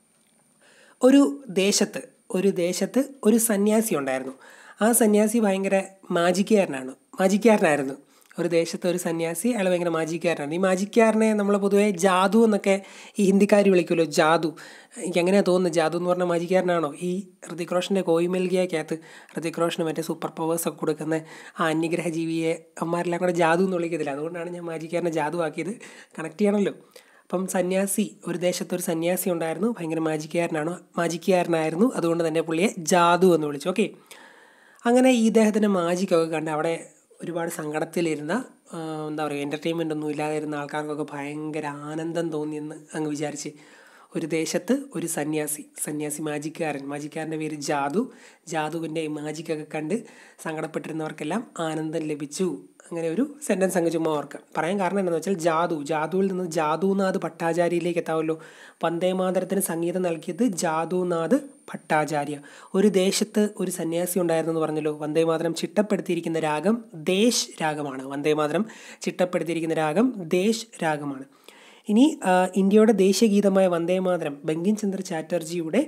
ഒരു ദേശത്ത് ഒരു ദേശത്ത് ഒരു സന്യാസി ഉണ്ടായിരുന്നു ആ സന്യാസി ഭയങ്കര മാജിക്കാരനാണ് മാജിക്കാരനായിരുന്നു ഒരു ദേശത്ത് ഒരു സന്യാസി അയാൾ ഭയങ്കര മാജിക്കാരനാണ് ഈ മാജിക്കാരനെ നമ്മൾ പൊതുവേ ജാദു എന്നൊക്കെ ഈ ഹിന്ദിക്കാർ വിളിക്കുമല്ലോ ജാദു എനിക്ക് എങ്ങനെയാണ് തോന്നുന്നത് ജാദു എന്ന് പറഞ്ഞാൽ മാജിക്കാരനാണോ ഈ ഋതിക് റോഷൻ്റെ കോയിമെൽഗിയക്കകത്ത് ഋതിക് റോഷന് മറ്റേ സൂപ്പർ പവേഴ്സ് ഒക്കെ കൊടുക്കുന്ന ആ അന്യഗ്രഹ ജീവിയെ അമ്മമാരെല്ലാം കൂടെ ജാദു എന്ന് വിളിക്കത്തില്ല അതുകൊണ്ടാണ് ഞാൻ മാജിക്കാരനെ ജാദു ആക്കിയത് കണക്ട് ചെയ്യണമല്ലോ അപ്പം സന്യാസി ഒരു ദേശത്ത് ഒരു സന്യാസി ഉണ്ടായിരുന്നു ഭയങ്കര മാജിക്കാരനാണ് മാജിക്കാരനായിരുന്നു അതുകൊണ്ട് തന്നെ പുള്ളിയെ ജാദു എന്ന് വിളിച്ചു ഓക്കെ അങ്ങനെ ഈ ഇദ്ദേഹത്തിൻ്റെ മാജിക്കൊക്കെ കണ്ട് അവിടെ ഒരുപാട് സങ്കടത്തിലിരുന്ന ആ, എന്താ പറയുക എൻ്റർടൈൻമെൻ്റ് ഒന്നും ഇല്ലാതിരുന്ന ആൾക്കാർക്കൊക്കെ ഭയങ്കര ആനന്ദം തോന്നിയെന്ന് അങ്ങ് വിചാരിച്ച് ഒരു ദേശത്ത് ഒരു സന്യാസി സന്യാസി മാജിക്കാരൻ മാജിക്കാരൻ്റെ പേര് ജാദു ജാദുവിൻ്റെ ഈ മാജിക്കൊക്കെ കണ്ട് സങ്കടപ്പെട്ടിരുന്നവർക്കെല്ലാം ആനന്ദം ലഭിച്ചു അങ്ങനെ ഒരു സെൻറ്റൻസ് അങ്ങ് ചുമ്മാ ഓർക്കാം പറയാൻ കാരണം എന്താണെന്ന് വെച്ചാൽ ജാദു ജാദുവിൽ നിന്ന് ജാദുനാഥ് ഭട്ടാചാര്യയിലേക്ക് എത്താമല്ലോ വന്ദേമാതരത്തിന് സംഗീതം നൽകിയത് ജാദുനാഥ് ഭട്ടാചാര്യ ഒരു ദേശത്ത് ഒരു സന്യാസി ഉണ്ടായിരുന്നു എന്ന് പറഞ്ഞല്ലോ വന്ദേമാതരം ചിട്ടപ്പെടുത്തിയിരിക്കുന്ന രാഗം ദേശ് രാഗമാണ് വന്ദേമാതരം ചിട്ടപ്പെടുത്തിയിരിക്കുന്ന രാഗം ദേശ് രാഗമാണ് ഇനി ആ, ഇന്ത്യയുടെ ദേശീയഗീതമായ വന്ദേമാതരം ബങ്കിം ചന്ദ്ര ചാറ്റർജിയുടെ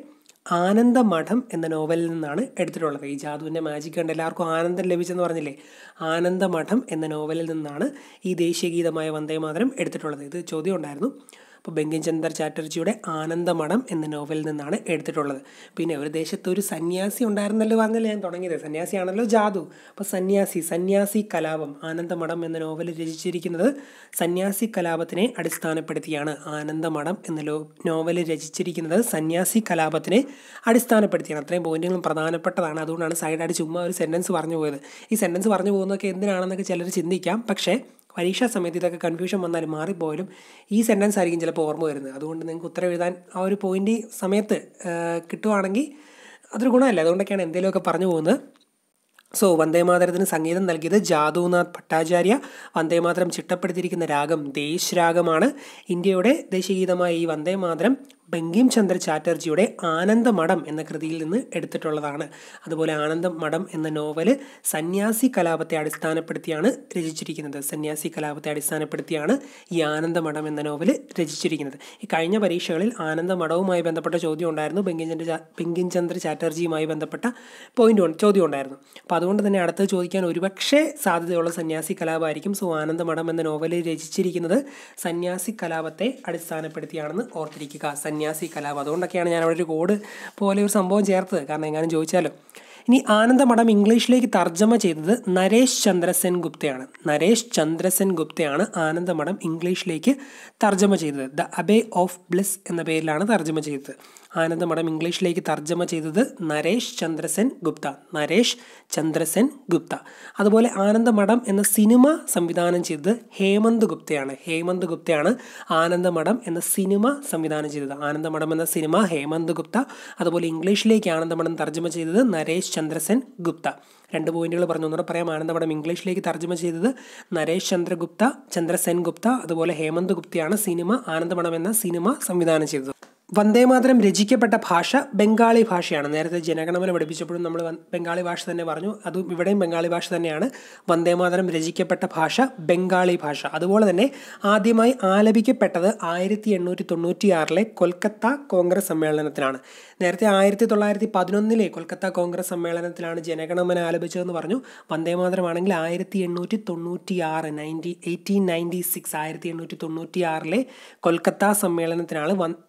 ആനന്ദമഠം എന്ന നോവലിൽ നിന്നാണ് എടുത്തിട്ടുള്ളത് ഈ ജാദുവിൻ്റെ മാജിക് കണ്ട് എല്ലാവർക്കും ആനന്ദം ലഭിച്ചെന്ന് പറഞ്ഞില്ലേ ആനന്ദമഠം എന്ന നോവലിൽ നിന്നാണ് ഈ ദേശീയഗീതമായ വന്ദേമാതരം എടുത്തിട്ടുള്ളത് ഇത് ചോദ്യം ഉണ്ടായിരുന്നു അപ്പോൾ ബങ്കിം ചന്ദ്ര ചാറ്റർജിയുടെ ആനന്ദമഠം എന്ന നോവലിൽ നിന്നാണ് എടുത്തിട്ടുള്ളത് പിന്നെ ഒരു ദേശത്ത് ഒരു സന്യാസി ഉണ്ടായിരുന്നല്ലോ പറഞ്ഞല്ലേ ഞാൻ തുടങ്ങിയത് സന്യാസിയാണല്ലോ ജാദു അപ്പോൾ സന്യാസി സന്യാസി കലാപം ആനന്ദമഠം എന്ന നോവൽ രചിച്ചിരിക്കുന്നത് സന്യാസി കലാപത്തിനെ അടിസ്ഥാനപ്പെടുത്തിയാണ് ആനന്ദമഠം എന്ന ലോ നോവൽ രചിച്ചിരിക്കുന്നത് സന്യാസി കലാപത്തിനെ അടിസ്ഥാനപ്പെടുത്തിയാണ് അത്രയും പോയിന്റുകളും പ്രധാനപ്പെട്ടതാണ് അതുകൊണ്ടാണ് സൈഡായിട്ട് ചുമ്മാ ഒരു സെൻറ്റൻസ് പറഞ്ഞു പോയത് ഈ സെൻറ്റൻസ് പറഞ്ഞു പോകുന്നതൊക്കെ എന്തിനാണെന്നൊക്കെ ചിലർ ചിന്തിക്കാം പക്ഷേ പരീക്ഷാ സമയത്ത് ഇതൊക്കെ കൺഫ്യൂഷൻ വന്നാൽ മാറിപ്പോയാലും ഈ സെൻറ്റൻസ് ആയിരിക്കും ചിലപ്പോൾ ഓർമ്മ വരുന്നത് അതുകൊണ്ട് നിങ്ങൾക്ക് ഉത്തരം എഴുതാൻ ആ ഒരു പോയിന്റ് സമയത്ത് ആ, കിട്ടുവാണെങ്കിൽ അതൊരു ഗുണമല്ല അതുകൊണ്ടൊക്കെയാണ് എന്തെങ്കിലുമൊക്കെ പറഞ്ഞു പോകുന്നത് സോ വന്ദേമാതരത്തിന് സംഗീതം നൽകിയത് ജാദുനാഥ് ഭട്ടാചാര്യ വന്ദേമാതരം ചിട്ടപ്പെടുത്തിയിരിക്കുന്ന രാഗം ദേശ് രാഗമാണ് ഇന്ത്യയുടെ ദേശീയഗീതമായ ഈ വന്ദേമാതരം ബങ്കിം ചന്ദ്ര ചാറ്റർജിയുടെ ആനന്ദമഠം എന്ന കൃതിയിൽ നിന്ന് എടുത്തിട്ടുള്ളതാണ് അതുപോലെ ആനന്ദമഠം എന്ന നോവല് സന്യാസി കലാപത്തെ അടിസ്ഥാനപ്പെടുത്തിയാണ് രചിച്ചിരിക്കുന്നത് സന്യാസി കലാപത്തെ അടിസ്ഥാനപ്പെടുത്തിയാണ് ഈ ആനന്ദമഠം എന്ന നോവല് രചിച്ചിരിക്കുന്നത് ഈ കഴിഞ്ഞ പരീക്ഷകളിൽ ആനന്ദമഠവുമായി ബന്ധപ്പെട്ട ചോദ്യം ഉണ്ടായിരുന്നു ബങ്കിം ചന്ദ്ര ചാ- ബങ്കിം ചന്ദ്ര ചാറ്റർജിയുമായി ബന്ധപ്പെട്ട പോയിന്റ് ചോദ്യം ഉണ്ടായിരുന്നു അപ്പോൾ അതുകൊണ്ട് തന്നെ അടുത്തത് ചോദിക്കാൻ ഒരുപക്ഷെ സാധ്യതയുള്ള സന്യാസി കലാപമായിരിക്കും സോ ആനന്ദമഠം എന്ന നോവല് രചിച്ചിരിക്കുന്നത് സന്യാസി കലാപത്തെ അടിസ്ഥാനപ്പെടുത്തിയാണെന്ന് ഓർത്തിരിക്കുക സന്യാസി കലാപം അതുകൊണ്ടൊക്കെയാണ് ഞാൻ അവിടെ ഒരു കോഡ് പോലെ ഒരു സംഭവം ചേർത്തത് കാരണം എങ്ങാനും ചോദിച്ചാലോ ഇനി ആനന്ദമഠം ഇംഗ്ലീഷിലേക്ക് തർജ്ജമ ചെയ്തത് നരേഷ് ചന്ദ്രസെൻ ഗുപ്തയാണ് നരേഷ് ചന്ദ്രസെൻ ഗുപ്തയാണ് ആനന്ദമഠം ഇംഗ്ലീഷിലേക്ക് തർജ്ജമ ചെയ്തത് ദ അബേ ഓഫ് ബ്ലിസ് എന്ന പേരിലാണ് തർജ്ജമ ചെയ്തത് ആനന്ദമഠം ഇംഗ്ലീഷിലേക്ക് തർജ്ജമ ചെയ്തത് നരേഷ് ചന്ദ്രസെൻ ഗുപ്ത നരേഷ് ചന്ദ്രസെൻ ഗുപ്ത അതുപോലെ ആനന്ദമഠം എന്ന സിനിമ സംവിധാനം ചെയ്തത് ഹേമന്ത് ഗുപ്തയാണ് ഹേമന്ത് ഗുപ്തയാണ് ആനന്ദമഠം എന്ന സിനിമ സംവിധാനം ചെയ്തത് ആനന്ദമഠം എന്ന സിനിമ ഹേമന്ത് ഗുപ്ത അതുപോലെ ഇംഗ്ലീഷിലേക്ക് ആനന്ദമഠം തർജ്ജമ ചെയ്തത് നരേഷ് ചന്ദ്രസെൻ ഗുപ്ത രണ്ട് പോയിന്റുകൾ പറഞ്ഞു ഒന്നുകൂടെ പറയാം ആനന്ദമഠം ഇംഗ്ലീഷിലേക്ക് തർജ്ജമ ചെയ്തത് നരേഷ് ചന്ദ്രഗുപ്ത ചന്ദ്രസെൻ ഗുപ്ത അതുപോലെ ഹേമന്ത് ഗുപ്തയാണ് സിനിമ ആനന്ദമഠം എന്ന സിനിമ സംവിധാനം ചെയ്തത് വന്ദേമാതരം രചിക്കപ്പെട്ട ഭാഷ ബംഗാളി ഭാഷയാണ് നേരത്തെ ജനഗണമന പഠിപ്പിച്ചപ്പോഴും നമ്മൾ വൻ- ബംഗാളി ഭാഷ തന്നെ പറഞ്ഞു അതും ഇവിടെയും ബംഗാളി ഭാഷ തന്നെയാണ് വന്ദേമാതരം രചിക്കപ്പെട്ട ഭാഷ ബംഗാളി ഭാഷ അതുപോലെ തന്നെ ആദ്യമായി ആലപിക്കപ്പെട്ടത് ആയിരത്തി എണ്ണൂറ്റി തൊണ്ണൂറ്റി ആറിലെ കൊൽക്കത്ത കോൺഗ്രസ് സമ്മേളനത്തിലാണ് നേരത്തെ ആയിരത്തി തൊള്ളായിരത്തി പതിനൊന്നിലെ കൊൽക്കത്ത കോൺഗ്രസ് സമ്മേളനത്തിലാണ് ജനഗണമന ആലപിച്ചതെന്ന് പറഞ്ഞു വന്ദേമാതരമാണെങ്കിൽ ആയിരത്തി എണ്ണൂറ്റി തൊണ്ണൂറ്റി ആറ് നയൻറ്റി എയ്റ്റീൻ നയൻറ്റി സിക്സ് ആയിരത്തി എണ്ണൂറ്റി തൊണ്ണൂറ്റി ആറിലെ കൊൽക്കത്ത സമ്മേളനത്തിനാണ് വൻ സമ്മേളനം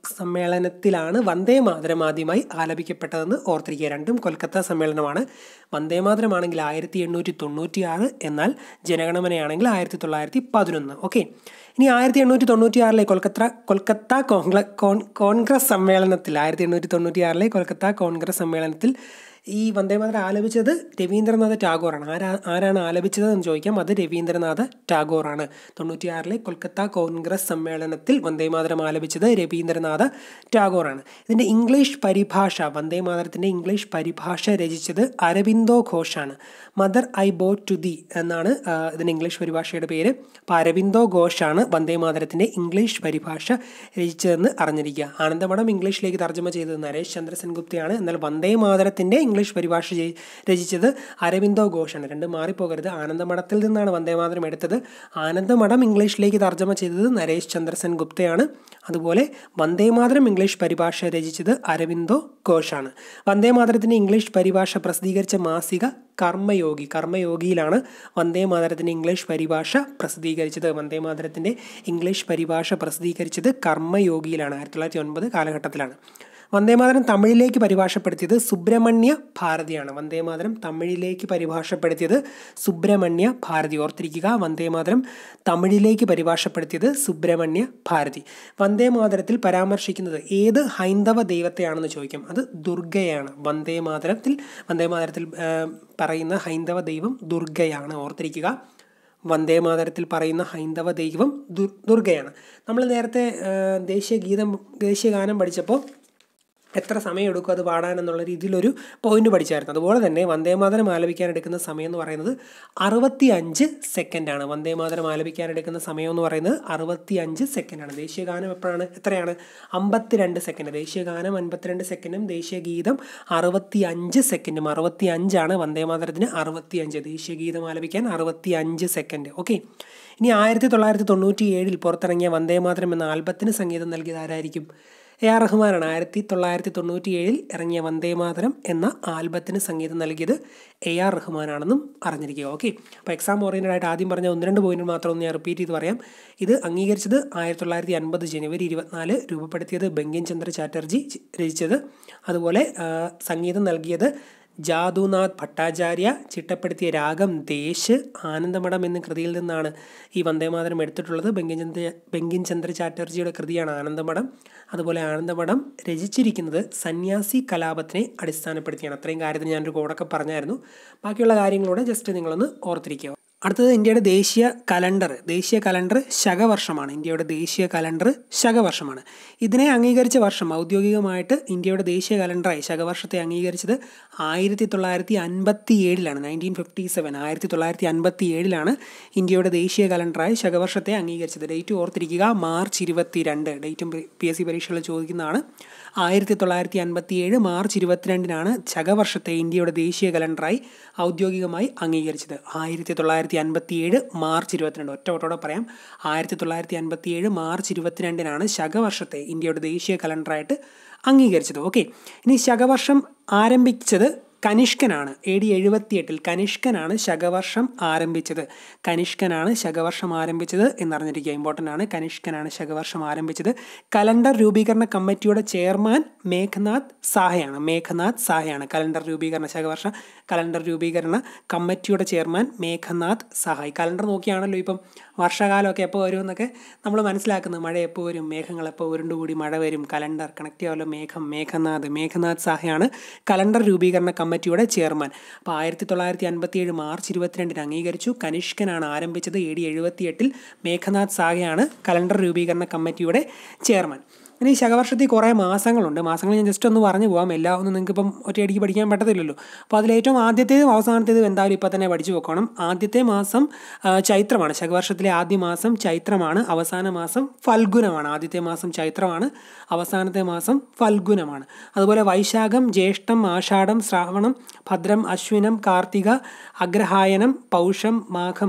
സമ്മേളനത്തിലാണ് വന്ദേ മാതരം ആദ്യമായി ആലപിക്കപ്പെട്ടതെന്ന് ഓർത്തിരിക്കുക രണ്ടും കൊൽക്കത്ത സമ്മേളനമാണ് വന്ദേ മാതരമാണെങ്കിൽ ആയിരത്തി എണ്ണൂറ്റി തൊണ്ണൂറ്റി ആറ് എന്നാൽ ജനഗണമനയാണെങ്കിൽ ആയിരത്തി തൊള്ളായിരത്തി പതിനൊന്ന് ഓക്കെ ഇനി ആയിരത്തി എണ്ണൂറ്റി തൊണ്ണൂറ്റി ആറിലെ കൊൽക്കത്ത കൊൽക്കത്ത കോൺഗ്ല കോൺ കോൺഗ്രസ് സമ്മേളനത്തിൽ ആയിരത്തി എണ്ണൂറ്റി തൊണ്ണൂറ്റി ആറിലെ കൊൽക്കത്ത കോൺഗ്രസ് സമ്മേളനത്തിൽ ഈ വന്ദേമാതരം ആലപിച്ചത് രവീന്ദ്രനാഥ ടാഗോറാണ് ആരാ ആരാണ് ആലപിച്ചത് എന്ന് ചോദിക്കാം അത് രവീന്ദ്രനാഥ ടാഗോറാണ് തൊണ്ണൂറ്റിയാറിലെ കൊൽക്കത്ത കോൺഗ്രസ് സമ്മേളനത്തിൽ വന്ദേമാതരം ആലപിച്ചത് രവീന്ദ്രനാഥ ടാഗോറാണ് ഇതിൻ്റെ ഇംഗ്ലീഷ് പരിഭാഷ വന്ദേമാതരത്തിൻ്റെ ഇംഗ്ലീഷ് പരിഭാഷ രചിച്ചത് അരവിന്ദോ ഘോഷാണ് mother I bow to thee എന്നാണ് ആ, ഇതിൻ്റെ ഇംഗ്ലീഷ് പരിഭാഷയുടെ പേര് അപ്പോൾ അരവിന്ദോ ഘോഷാണ് വന്ദേമാതരത്തിൻ്റെ ഇംഗ്ലീഷ് പരിഭാഷ രചിച്ചതെന്ന് അറിഞ്ഞിരിക്കുക ആനന്ദമഠം ഇംഗ്ലീഷിലേക്ക് തർജ്ജമ ചെയ്തത് നരേഷ് ചന്ദ്ര സെൻഗുപ്തയാണ് എന്നാൽ വന്ദേ മാതരത്തിൻ്റെ ഇംഗ്ലീഷ് പരിഭാഷ ചെയ്- രചിച്ചത് അരവിന്ദോ ഘോഷാണ് രണ്ട് മാറിപ്പോകരുത് ആനന്ദമഠത്തിൽ നിന്നാണ് വന്ദേ മാതരം എടുത്തത് ആനന്ദമഠം ഇംഗ്ലീഷിലേക്ക് തർജ്ജമ ചെയ്തത് നരേഷ് ചന്ദ്ര സെൻഗുപ്തയാണ് അതുപോലെ വന്ദേ മാതരം ഇംഗ്ലീഷ് പരിഭാഷ രചിച്ചത് അരവിന്ദോ ഘോഷാണ് വന്ദേ മാതരത്തിൻ്റെ ഇംഗ്ലീഷ് പരിഭാഷ പ്രസിദ്ധീകരിച്ച മാസിക കർമ്മയോഗി കർമ്മയോഗിയിലാണ് വന്ദേ മാതരത്തിൻ്റെ ഇംഗ്ലീഷ് പരിഭാഷ പ്രസിദ്ധീകരിച്ചത് വന്ദേ മാതരത്തിൻ്റെ ഇംഗ്ലീഷ് പരിഭാഷ പ്രസിദ്ധീകരിച്ചത് കർമ്മയോഗിയിലാണ് ആയിരത്തി തൊള്ളായിരത്തി ഒൻപത് കാലഘട്ടത്തിലാണ് വന്ദേമാതരം തമിഴിലേക്ക് പരിഭാഷപ്പെടുത്തിയത് സുബ്രഹ്മണ്യ ഭാരതിയാണ് വന്ദേമാതരം തമിഴിലേക്ക് പരിഭാഷപ്പെടുത്തിയത് സുബ്രഹ്മണ്യ ഭാരതി ഓർത്തിരിക്കുക വന്ദേമാതരം തമിഴിലേക്ക് പരിഭാഷപ്പെടുത്തിയത് സുബ്രഹ്മണ്യ ഭാരതി വന്ദേമാതരത്തിൽ പരാമർശിക്കുന്നത് ഏത് ഹൈന്ദവ ദൈവത്തെയാണെന്ന് ചോദിക്കാം അത് ദുർഗയാണ് വന്ദേമാതരത്തിൽ വന്ദേമാതരത്തിൽ ആ, പറയുന്ന ഹൈന്ദവ ദൈവം ദുർഗയാണ് ഓർത്തിരിക്കുക വന്ദേമാതരത്തിൽ പറയുന്ന ഹൈന്ദവ ദൈവം ദുർ ദുർഗയാണ് നമ്മൾ നേരത്തെ ആ, ദേശീയ ഗീതം ദേശീയ ഗാനം പഠിച്ചപ്പോൾ എത്ര സമയം എടുക്കും അത് പാടാൻ എന്നുള്ള രീതിയിലൊരു പോയിന്റ് പഠിച്ചായിരുന്നു അതുപോലെ തന്നെ വന്ദേമാതരം ആലപിക്കാൻ എടുക്കുന്ന സമയം എന്ന് പറയുന്നത് അറുപത്തി അഞ്ച് സെക്കൻഡാണ് വന്ദേമാതരം ആലപിക്കാൻ എടുക്കുന്ന സമയം എന്ന് പറയുന്നത് അറുപത്തി അഞ്ച് സെക്കൻഡാണ് ദേശീയ ഗാനം എപ്പോഴാണ് എത്രയാണ് അമ്പത്തിരണ്ട് സെക്കൻഡ് ദേശീയ ഗാനം അൻപത്തിരണ്ട് സെക്കൻഡും ദേശീയ ഗീതം അറുപത്തി അഞ്ച് സെക്കൻഡും അറുപത്തി അഞ്ചാണ് വന്ദേമാതരത്തിന് അറുപത്തി അഞ്ച് ദേശീയ ഗീതം ആലപിക്കാൻ അറുപത്തി അഞ്ച് സെക്കൻഡ് ഓക്കെ ഇനി ആയിരത്തി തൊള്ളായിരത്തി തൊണ്ണൂറ്റി ഏഴിൽ പുറത്തിറങ്ങിയ വന്ദേമാതരം എന്ന ആൽബത്തിന് സംഗീതം നൽകിയത് ആരായിരിക്കും എ ആർ റഹ്മാനാണ് ആയിരത്തി തൊള്ളായിരത്തി തൊണ്ണൂറ്റി ഏഴിൽ ഇറങ്ങിയ വന്ദേമാതരം എന്ന ആൽബത്തിന് സംഗീതം നൽകിയത് എ ആർ റഹ്മാനാണെന്നും അറിഞ്ഞിരിക്കുക ഓക്കെ അപ്പോൾ എക്സാം ഓറിയൻറ്റഡ് ആയിട്ട് ആദ്യം പറഞ്ഞ ഒന്ന് രണ്ട് പോയിന്റ് മാത്രം ഒന്ന് ഞാൻ റിപ്പീറ്റ് ചെയ്ത് പറയാം ഇത് അംഗീകരിച്ചത് ആയിരത്തി തൊള്ളായിരത്തി അൻപത് ജനുവരി ഇരുപത്തിനാല് രൂപപ്പെടുത്തിയത് ബങ്കിം ചന്ദ്ര ചാറ്റർജി ചി- രചിച്ചത് അതുപോലെ ആ, സംഗീതം നൽകിയത് ജാദുനാഥ് ഭട്ടാചാര്യ ചിട്ടപ്പെടുത്തിയ രാഗം ദേശ് ആനന്ദമഠം എന്ന കൃതിയിൽ നിന്നാണ് ഈ വന്ദേമാതരം എടുത്തിട്ടുള്ളത് ബങ്കിം ചന്ദ്ര ബങ്കിം ചന്ദ്ര ചാറ്റർജിയുടെ കൃതിയാണ് ആനന്ദമഠം അതുപോലെ ആനന്ദമഠം രചിച്ചിരിക്കുന്നത് സന്യാസി കലാപത്തിനെ അടിസ്ഥാനപ്പെടുത്തിയാണ് അത്രയും കാര്യത്തിന് ഞാനൊരു കോഡൊക്കെ പറഞ്ഞായിരുന്നു ബാക്കിയുള്ള കാര്യങ്ങളൂടെ ജസ്റ്റ് നിങ്ങളൊന്ന് ഓർത്തിരിക്കുക അടുത്തത് ഇന്ത്യയുടെ ദേശീയ കലണ്ടർ ദേശീയ കലണ്ടർ ശകവർഷമാണ് ഇന്ത്യയുടെ ദേശീയ കലണ്ടർ ശകവർഷമാണ് ഇതിനെ അംഗീകരിച്ച വർഷം ഔദ്യോഗികമായിട്ട് ഇന്ത്യയുടെ ദേശീയ കലണ്ടറായി ശകവർഷത്തെ അംഗീകരിച്ചത് ആയിരത്തി തൊള്ളായിരത്തി അൻപത്തി ഏഴിലാണ് നയൻറ്റീൻ ഫിഫ്റ്റി സെവൻ ആയിരത്തി തൊള്ളായിരത്തി അൻപത്തി ഏഴിലാണ് ഇന്ത്യയുടെ ദേശീയ കലണ്ടറായി ശകവർഷത്തെ അംഗീകരിച്ചത് ഡേറ്റ് ഓർത്തിരിക്കുക മാർച്ച് ഇരുപത്തി രണ്ട് ഡേറ്റും പി എസ് സി പരീക്ഷകളിൽ ചോദിക്കുന്നതാണ് ആയിരത്തി തൊള്ളായിരത്തി അൻപത്തി ഏഴ് മാർച്ച് ഇരുപത്തിരണ്ടിനാണ് ശകവർഷത്തെ ഇന്ത്യയുടെ ദേശീയ കലണ്ടറായി ഔദ്യോഗികമായി അംഗീകരിച്ചത് ആയിരത്തി തൊള്ളായിരത്തി അൻപത്തി ഏഴ് മാർച്ച് ഇരുപത്തിരണ്ട് ഒറ്റ ഒട്ടോടെ പറയാം ആയിരത്തി തൊള്ളായിരത്തി അൻപത്തി ഏഴ് മാർച്ച് ഇരുപത്തിരണ്ടിനാണ് ശകവർഷത്തെ ഇന്ത്യയുടെ ദേശീയ കലണ്ടറായിട്ട് അംഗീകരിച്ചത് ഓക്കെ ഇനി ശകവർഷം ആരംഭിച്ചത് കനിഷ്കനാണ് എ ഡി എഴുപത്തിയെട്ടിൽ കനിഷ്കനാണ് ശകവർഷം ആരംഭിച്ചത് കനിഷ്കനാണ് ശകവർഷം ആരംഭിച്ചത് എന്നറിഞ്ഞിരിക്കുക ഇമ്പോർട്ടൻ്റ് ആണ് കനിഷ്കനാണ് ശകവർഷം ആരംഭിച്ചത് കലണ്ടർ രൂപീകരണ കമ്മിറ്റിയുടെ ചെയർമാൻ മേഘനാഥ് സാഹയാണ് മേഘനാഥ് സാഹയാണ് കലണ്ടർ രൂപീകരണ ശകവർഷ കലണ്ടർ രൂപീകരണ കമ്മിറ്റിയുടെ ചെയർമാൻ മേഘനാഥ് സാഹായ് കലണ്ടർ നോക്കിയാണല്ലോ ഇപ്പം വർഷകാലമൊക്കെ എപ്പോൾ വരും എന്നൊക്കെ നമ്മൾ മനസ്സിലാക്കുന്നത് മഴ എപ്പോൾ വരും മേഘങ്ങൾ എപ്പോൾ ഉരുണ്ടുകൂടി മഴ വരും കലണ്ടർ കണക്ട് ചെയ്യാമല്ലോ മേഘം മേഘനാഥ് മേഘനാഥ് സാഹയാണ് കലണ്ടർ രൂപീകരണ കമ്മിറ്റിയുടെ ചെയർമാൻ അപ്പോൾ ആയിരത്തി തൊള്ളായിരത്തി അൻപത്തി ഏഴ് മാർച്ച് ഇരുപത്തിരണ്ടിന് അംഗീകരിച്ചു കനിഷ്കനാണ് ആരംഭിച്ചത് എ ഡി എഴുപത്തിയെട്ടിൽ മേഘനാഥ് സാഹയാണ് കലണ്ടർ രൂപീകരണ കമ്മിറ്റിയുടെ ചെയർമാൻ ഇനി ഈ ശകവർഷത്തിൽ കുറേ മാസങ്ങളുണ്ട് മാസങ്ങൾ ഞാൻ ജസ്റ്റ് ഒന്ന് പറഞ്ഞു പോകാം എല്ലാം ഒന്നും നിങ്ങൾക്ക് ഇപ്പം ഒറ്റയടിക്ക് പഠിക്കാൻ പറ്റത്തില്ലല്ലോ അപ്പോൾ അതിൽ ഏറ്റവും ആദ്യത്തേതും അവസാനത്തേതും എന്തായാലും ഇപ്പോൾ തന്നെ പഠിച്ചു വെക്കണം ആദ്യത്തെ മാസം ആ, ചൈത്രമാണ് ശകവർഷത്തിലെ ആദ്യ മാസം ചൈത്രമാണ് അവസാന മാസം ഫൽഗുനമാണ് ആദ്യത്തെ മാസം ചൈത്രമാണ് അവസാനത്തെ മാസം ഫൽഗുനമാണ് അതുപോലെ വൈശാഖം ജ്യേഷ്ഠം ആഷാഢം ശ്രാവണം ഭദ്രം അശ്വിനം കാർത്തിക അഗ്രഹായനം പൗഷം മാഘം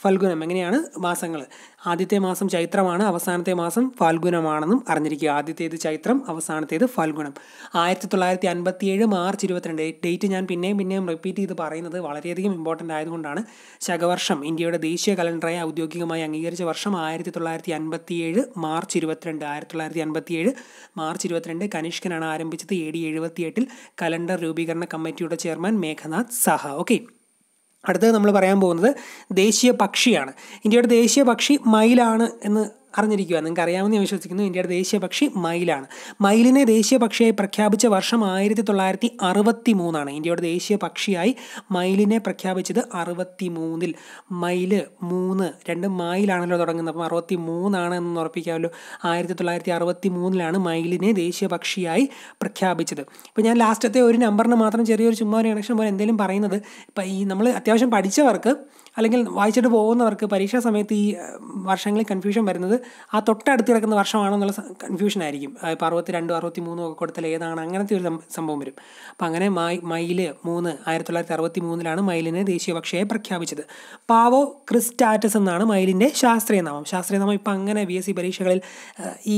ഫൽഗുനം എങ്ങനെയാണ് മാസങ്ങൾ ആദ്യത്തെ മാസം ചൈത്രമാണ് അവസാനത്തെ മാസം ഫാൽഗുനമാണെന്നും അറിഞ്ഞിരിക്കുക ആദ്യത്തേത് ചൈത്രം അവസാനത്തേത് ഫാൽഗുനം ആയിരത്തി തൊള്ളായിരത്തി അൻപത്തി ഏഴ് മാർച്ച് ഇരുപത്തിരണ്ട് ഡേറ്റ് ഞാൻ പിന്നെയും പിന്നെയും റിപ്പീറ്റ് ചെയ്ത് പറയുന്നത് വളരെയധികം ഇമ്പോർട്ടൻ്റ് ആയതുകൊണ്ടാണ് ശകവർഷം ഇന്ത്യയുടെ ദേശീയ കലണ്ടറായി ഔദ്യോഗികമായി അംഗീകരിച്ച വർഷം ആയിരത്തി തൊള്ളായിരത്തി അൻപത്തി ഏഴ് മാർച്ച് ഇരുപത്തിരണ്ട് ആയിരത്തി തൊള്ളായിരത്തി അൻപത്തി ഏഴ് മാർച്ച് ഇരുപത്തിരണ്ട് കനിഷ്കനാണ് ആരംഭിച്ചത് എ ഡി എഴുപത്തിയെട്ടിൽ കലണ്ടർ രൂപീകരണ കമ്മിറ്റിയുടെ ചെയർമാൻ മേഘനാഥ് സഹ ഓക്കെ അടുത്തത് നമ്മൾ പറയാൻ പോകുന്നത് ദേശീയ പക്ഷിയാണ് ഇന്ത്യയുടെ ദേശീയ പക്ഷി മയിലാണ് എന്ന് അറിഞ്ഞിരിക്കുക നിങ്ങൾക്ക് അറിയാമെന്ന് ഞാൻ വിശ്വസിക്കുന്നു ഇന്ത്യയുടെ ദേശീയ പക്ഷി മയിലാണ് മയിലിനെ ദേശീയ പക്ഷിയായി പ്രഖ്യാപിച്ച വർഷം ആയിരത്തി തൊള്ളായിരത്തി അറുപത്തി മൂന്നാണ് ഇന്ത്യയുടെ ദേശീയ പക്ഷിയായി മയിലിനെ പ്രഖ്യാപിച്ചത് അറുപത്തി മൂന്നിൽ മയില് മൂന്ന് രണ്ട് മയിലാണല്ലോ തുടങ്ങുന്നത് അപ്പം അറുപത്തി മൂന്നാണ് എന്ന് ഉറപ്പിക്കാമല്ലോ ആയിരത്തി തൊള്ളായിരത്തി അറുപത്തി മൂന്നിലാണ് മയിലിനെ ദേശീയ പക്ഷിയായി പ്രഖ്യാപിച്ചത് ഇപ്പോൾ ഞാൻ ലാസ്റ്റത്തെ ഒരു നമ്പറിന് മാത്രം ചെറിയൊരു ചുമ്മാ ഒരു കണക്ഷൻ പോലെ എന്തെങ്കിലും പറയുന്നത് ഇപ്പം ഈ നമ്മൾ അത്യാവശ്യം പഠിച്ചവർക്ക് അല്ലെങ്കിൽ വായിച്ചിട്ട് പോകുന്നവർക്ക് പരീക്ഷാ സമയത്ത് ഈ അഹ്, വർഷങ്ങളിൽ കൺഫ്യൂഷൻ വരുന്നത് ആ തൊട്ടടുത്ത് കിടക്കുന്ന വർഷമാണെന്നുള്ള കൺഫ്യൂഷൻ ആയിരിക്കും ആ, ഇപ്പോൾ അറുപത്തി രണ്ടും അറുപത്തി മൂന്നും ഒക്കെ കൊടുത്താൽ ഏതാണ് അങ്ങനത്തെ ഒരു സം- സംഭവം വരും അപ്പം അങ്ങനെ മൈ മയില് മൂന്ന് ആയിരത്തി തൊള്ളായിരത്തി അറുപത്തി മൂന്നിലാണ് മയിലിനെ ദേശീയ പക്ഷിയായി പ്രഖ്യാപിച്ചത് പാവോ ക്രിസ്റ്റാറ്റസ് എന്നാണ് മയിലിൻ്റെ ശാസ്ത്രീയ നാമം ശാസ്ത്രീയ നാമം ഇപ്പം അങ്ങനെ ബി എസ് സി പരീക്ഷകളിൽ ആ, ഈ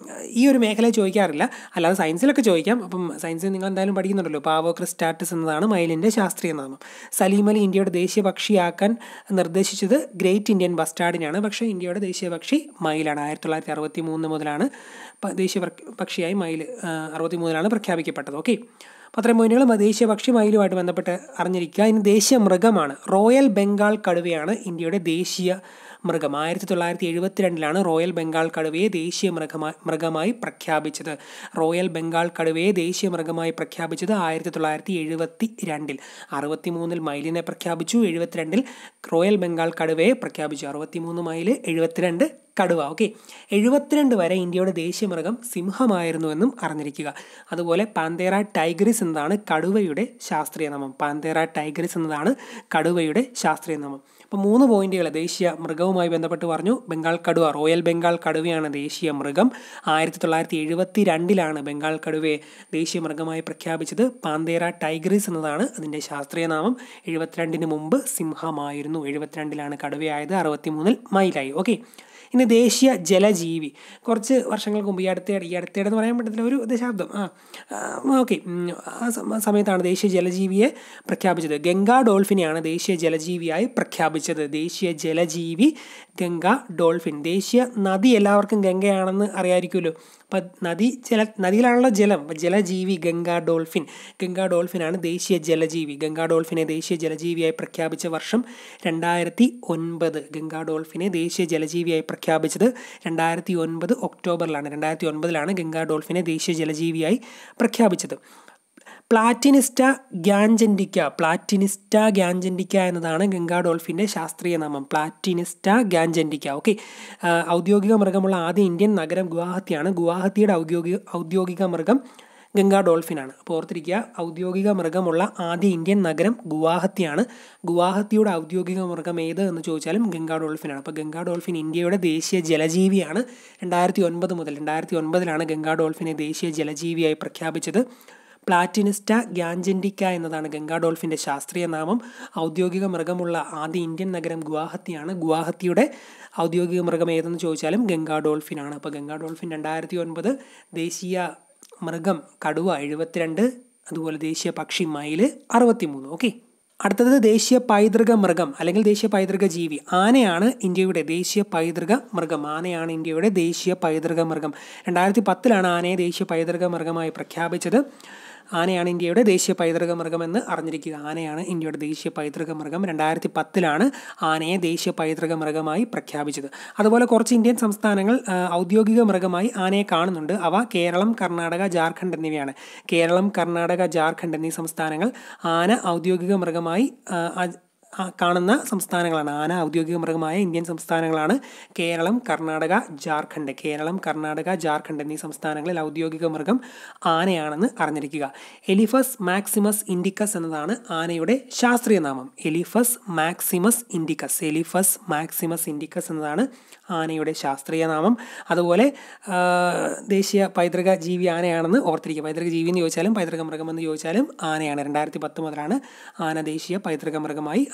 ഈ ഒരു മേഖലയിൽ ചോദിക്കാറില്ല അല്ലാതെ സയൻസിലൊക്കെ ചോദിക്കാം അപ്പം സയൻസിൽ നിങ്ങൾ എന്തായാലും പഠിക്കുന്നുണ്ടല്ലോ പാവോ ക്രിസ്റ്റാറ്റസ് എന്നതാണ് മയിലിൻ്റെ ശാസ്ത്രീയ നാമം സലീം അലി ഇന്ത്യയുടെ ദേശീയ പക്ഷിയാക്കാൻ നിർദ്ദേശിച്ചത് ഗ്രേറ്റ് ഇന്ത്യൻ ബസ്റ്റാർഡിനാണ് പക്ഷേ ഇന്ത്യയുടെ ദേശീയ പക്ഷി മയിലാണ് ആയിരത്തി തൊള്ളായിരത്തി അറുപത്തി മൂന്ന് മുതലാണ് പ- ദേശീയ പ്രഖ്യ- പക്ഷിയായി മയിൽ അറുപത്തി മൂന്നിലാണ് പ്രഖ്യാപിക്കപ്പെട്ടത് ഓക്കെ അപ്പോൾ അത്രയും പോയിന്റുകൾ ദേശീയ പക്ഷി മയിലുമായിട്ട് ബന്ധപ്പെട്ട് അറിഞ്ഞിരിക്കുക ഇനി ദേശീയ മൃഗമാണ് റോയൽ ബംഗാൾ കടുവയാണ് ഇന്ത്യയുടെ ദേശീയ മൃഗം ആയിരത്തി തൊള്ളായിരത്തി എഴുപത്തിരണ്ടിലാണ് റോയൽ ബംഗാൾ കടുവയെ ദേശീയ മൃഗമായി മൃഗമായി പ്രഖ്യാപിച്ചത് റോയൽ ബംഗാൾ കടുവയെ ദേശീയ മൃഗമായി പ്രഖ്യാപിച്ചത് ആയിരത്തി തൊള്ളായിരത്തി എഴുപത്തി രണ്ടിൽ അറുപത്തി മൂന്നിൽ മയിലിനെ പ്രഖ്യാപിച്ചു എഴുപത്തിരണ്ടിൽ റോയൽ ബംഗാൾ കടുവയെ പ്രഖ്യാപിച്ചു അറുപത്തി മൂന്ന് മൈല് എഴുപത്തിരണ്ട് കടുവ ഓക്കെ എഴുപത്തിരണ്ട് വരെ ഇന്ത്യയുടെ ദേശീയ മൃഗം സിംഹമായിരുന്നുവെന്നും അറിഞ്ഞിരിക്കുക അതുപോലെ പാന്തേറ ടൈഗ്രിസ് എന്നതാണ് കടുവയുടെ ശാസ്ത്രീയ നാമം പാന്തേറ ടൈഗ്രിസ് എന്നതാണ് കടുവയുടെ ശാസ്ത്രീയ നാമം അപ്പോൾ മൂന്ന് പോയിന്റുകൾ ദേശീയ മൃഗവുമായി ബന്ധപ്പെട്ട് പറഞ്ഞു ബംഗാൾ കടുവ റോയൽ ബംഗാൾ കടുവയാണ് ദേശീയ മൃഗം ആയിരത്തി തൊള്ളായിരത്തി എഴുപത്തി രണ്ടിലാണ് ബംഗാൾ കടുവയെ ദേശീയ മൃഗമായി പ്രഖ്യാപിച്ചത് പാന്തേറ ടൈഗ്രിസ് എന്നതാണ് അതിൻ്റെ ശാസ്ത്രീയ നാമം എഴുപത്തിരണ്ടിന് മുമ്പ് സിംഹമായിരുന്നു എഴുപത്തിരണ്ടിലാണ് കടുവയായത് അറുപത്തിമൂന്നിൽ മയിലായി ഓക്കെ ഇനി ദേശീയ ജലജീവി കുറച്ച് വർഷങ്ങൾക്ക് മുമ്പ് ഈ അടുത്തിടെ ഈ അടുത്തിടെ എന്ന് പറയാൻ പറ്റത്തില്ല ഒരു ദശാബ്ദം ആ ഓക്കെ ആ സമ- സമയത്താണ് ദേശീയ ജലജീവിയെ പ്രഖ്യാപിച്ചത് ഗംഗാ ഡോൾഫിനെയാണ് ദേശീയ ജലജീവിയായി പ്രഖ്യാപിച്ചത് ദേശീയ ജലജീവി ഗംഗ ഡോൾഫിൻ ദേശീയ നദി എല്ലാവർക്കും ഗംഗയാണെന്ന് അറിയാമായിരിക്കുമല്ലോ അപ്പം നദി ജല നദിയിലാണല്ലോ ജലം അപ്പം ജലജീവി ഗംഗാ ഡോൾഫിൻ ഗംഗാ ഡോൾഫിനാണ് ദേശീയ ജലജീവി ഗംഗാ ഡോൾഫിനെ ദേശീയ ജലജീവിയായി പ്രഖ്യാപിച്ച വർഷം രണ്ടായിരത്തി ഒൻപത് ഗംഗാ ഡോൾഫിനെ ദേശീയ ജലജീവിയായി പ്രഖ്യാപിച്ചത് രണ്ടായിരത്തി ഒൻപത് ഒക്ടോബറിലാണ് രണ്ടായിരത്തി ഒൻപതിലാണ് ഗംഗാ ഡോൾഫിനെ ദേശീയ ജലജീവിയായി പ്രഖ്യാപിച്ചത് പ്ലാറ്റിനിസ്റ്റ ഗ്യാൻജൻഡിക്ക പ്ലാറ്റിനിസ്റ്റ ഗ്യാൻജൻഡിക്ക എന്നതാണ് ഗംഗാ ഡോൾഫിൻ്റെ ശാസ്ത്രീയ നാമം പ്ലാറ്റിനിസ്റ്റ ഗ്യാൻജൻഡിക്ക ഓക്കെ ഔദ്യോഗിക മൃഗമുള്ള ആദ്യ ഇന്ത്യൻ നഗരം ഗുവാഹത്തിയാണ് ഗുവാഹത്തിയുടെ ഔദ്യോഗിക ഔദ്യോഗിക മൃഗം ഗംഗാ ഡോൾഫിനാണ് അപ്പോൾ ഓർത്തിരിക്കുക ഔദ്യോഗിക മൃഗമുള്ള ആദ്യ ഇന്ത്യൻ നഗരം ഗുവാഹത്തിയാണ് ഗുവാഹത്തിയുടെ ഔദ്യോഗിക മൃഗം ഏത് എന്ന് ചോദിച്ചാലും ഗംഗാ ഡോൾഫിനാണ് അപ്പോൾ ഗംഗാ ഡോൾഫിൻ ഇന്ത്യയുടെ ദേശീയ ജലജീവിയാണ് രണ്ടായിരത്തി ഒൻപത് മുതൽ രണ്ടായിരത്തി ഒൻപതിലാണ് ഗംഗാ ഡോൾഫിനെ ദേശീയ ജലജീവിയായി പ്രഖ്യാപിച്ചത് പ്ലാറ്റിനിസ്റ്റ ഗ്യാൻജൻഡിക്ക എന്നതാണ് ഗംഗാ ഡോൾഫിൻ്റെ ശാസ്ത്രീയ നാമം ഔദ്യോഗിക മൃഗമുള്ള ആദ്യ ഇന്ത്യൻ നഗരം ഗുവാഹത്തിയാണ് ഗുവാഹത്തിയുടെ ഔദ്യോഗിക മൃഗം ഏതെന്ന് ചോദിച്ചാലും ഗംഗാ ഡോൾഫിനാണ് അപ്പോൾ ഗംഗാ ഡോൾഫിൻ രണ്ടായിരത്തി ഒൻപത് ദേശീയ മൃഗം കടുവ എഴുപത്തിരണ്ട് അതുപോലെ ദേശീയ പക്ഷി മയില് അറുപത്തിമൂന്ന് ഓക്കെ അടുത്തത് ദേശീയ പൈതൃക മൃഗം അല്ലെങ്കിൽ ദേശീയ പൈതൃക ജീവി ആനയാണ് ഇന്ത്യയുടെ ദേശീയ പൈതൃക മൃഗം ആനയാണ് ഇന്ത്യയുടെ ദേശീയ പൈതൃക മൃഗം രണ്ടായിരത്തി പത്തിലാണ് ആനയെ ദേശീയ പൈതൃക മൃഗമായി പ്രഖ്യാപിച്ചത് ആനയാണ് ഇന്ത്യയുടെ ദേശീയ പൈതൃക മൃഗമെന്ന് അറിഞ്ഞിരിക്കുക ആനയാണ് ഇന്ത്യയുടെ ദേശീയ പൈതൃക മൃഗം രണ്ടായിരത്തി പത്തിലാണ് ആനയെ ദേശീയ പൈതൃക മൃഗമായി പ്രഖ്യാപിച്ചത് അതുപോലെ കുറച്ച് ഇന്ത്യൻ സംസ്ഥാനങ്ങൾ ആ, ഔദ്യോഗിക മൃഗമായി ആനയെ കാണുന്നുണ്ട് അവ കേരളം കർണാടക ജാർഖണ്ഡ് എന്നിവയാണ് കേരളം കർണാടക ജാർഖണ്ഡ് എന്നീ സംസ്ഥാനങ്ങൾ ആന ഔദ്യോഗിക മൃഗമായി ആ, ആ- ആ കാണുന്ന സംസ്ഥാനങ്ങളാണ് ആന ഔദ്യോഗിക മൃഗമായ ഇന്ത്യൻ സംസ്ഥാനങ്ങളാണ് കേരളം കർണാടക ജാർഖണ്ഡ് കേരളം കർണാടക ജാർഖണ്ഡ് എന്നീ സംസ്ഥാനങ്ങളിൽ ഔദ്യോഗിക മൃഗം ആനയാണെന്ന് അറിഞ്ഞിരിക്കുക എലിഫസ് മാക്സിമസ് ഇൻഡിക്കസ് എന്നതാണ് ആനയുടെ ശാസ്ത്രീയ നാമം Elephas maximus indicus Elephas maximus indicus എന്നതാണ് ആനയുടെ ശാസ്ത്രീയ നാമം അതുപോലെ ആ, ദേശീയ പൈതൃക ജീവി ആനയാണെന്ന് ഓർത്തിരിക്കുക പൈതൃക ജീവി എന്ന് ചോദിച്ചാലും പൈതൃക മൃഗം എന്ന് ചോദിച്ചാലും ആനയാണ് രണ്ടായിരത്തി പത്ത് മുതലാണ് ആന ദേശീയ പൈതൃക മൃഗമായി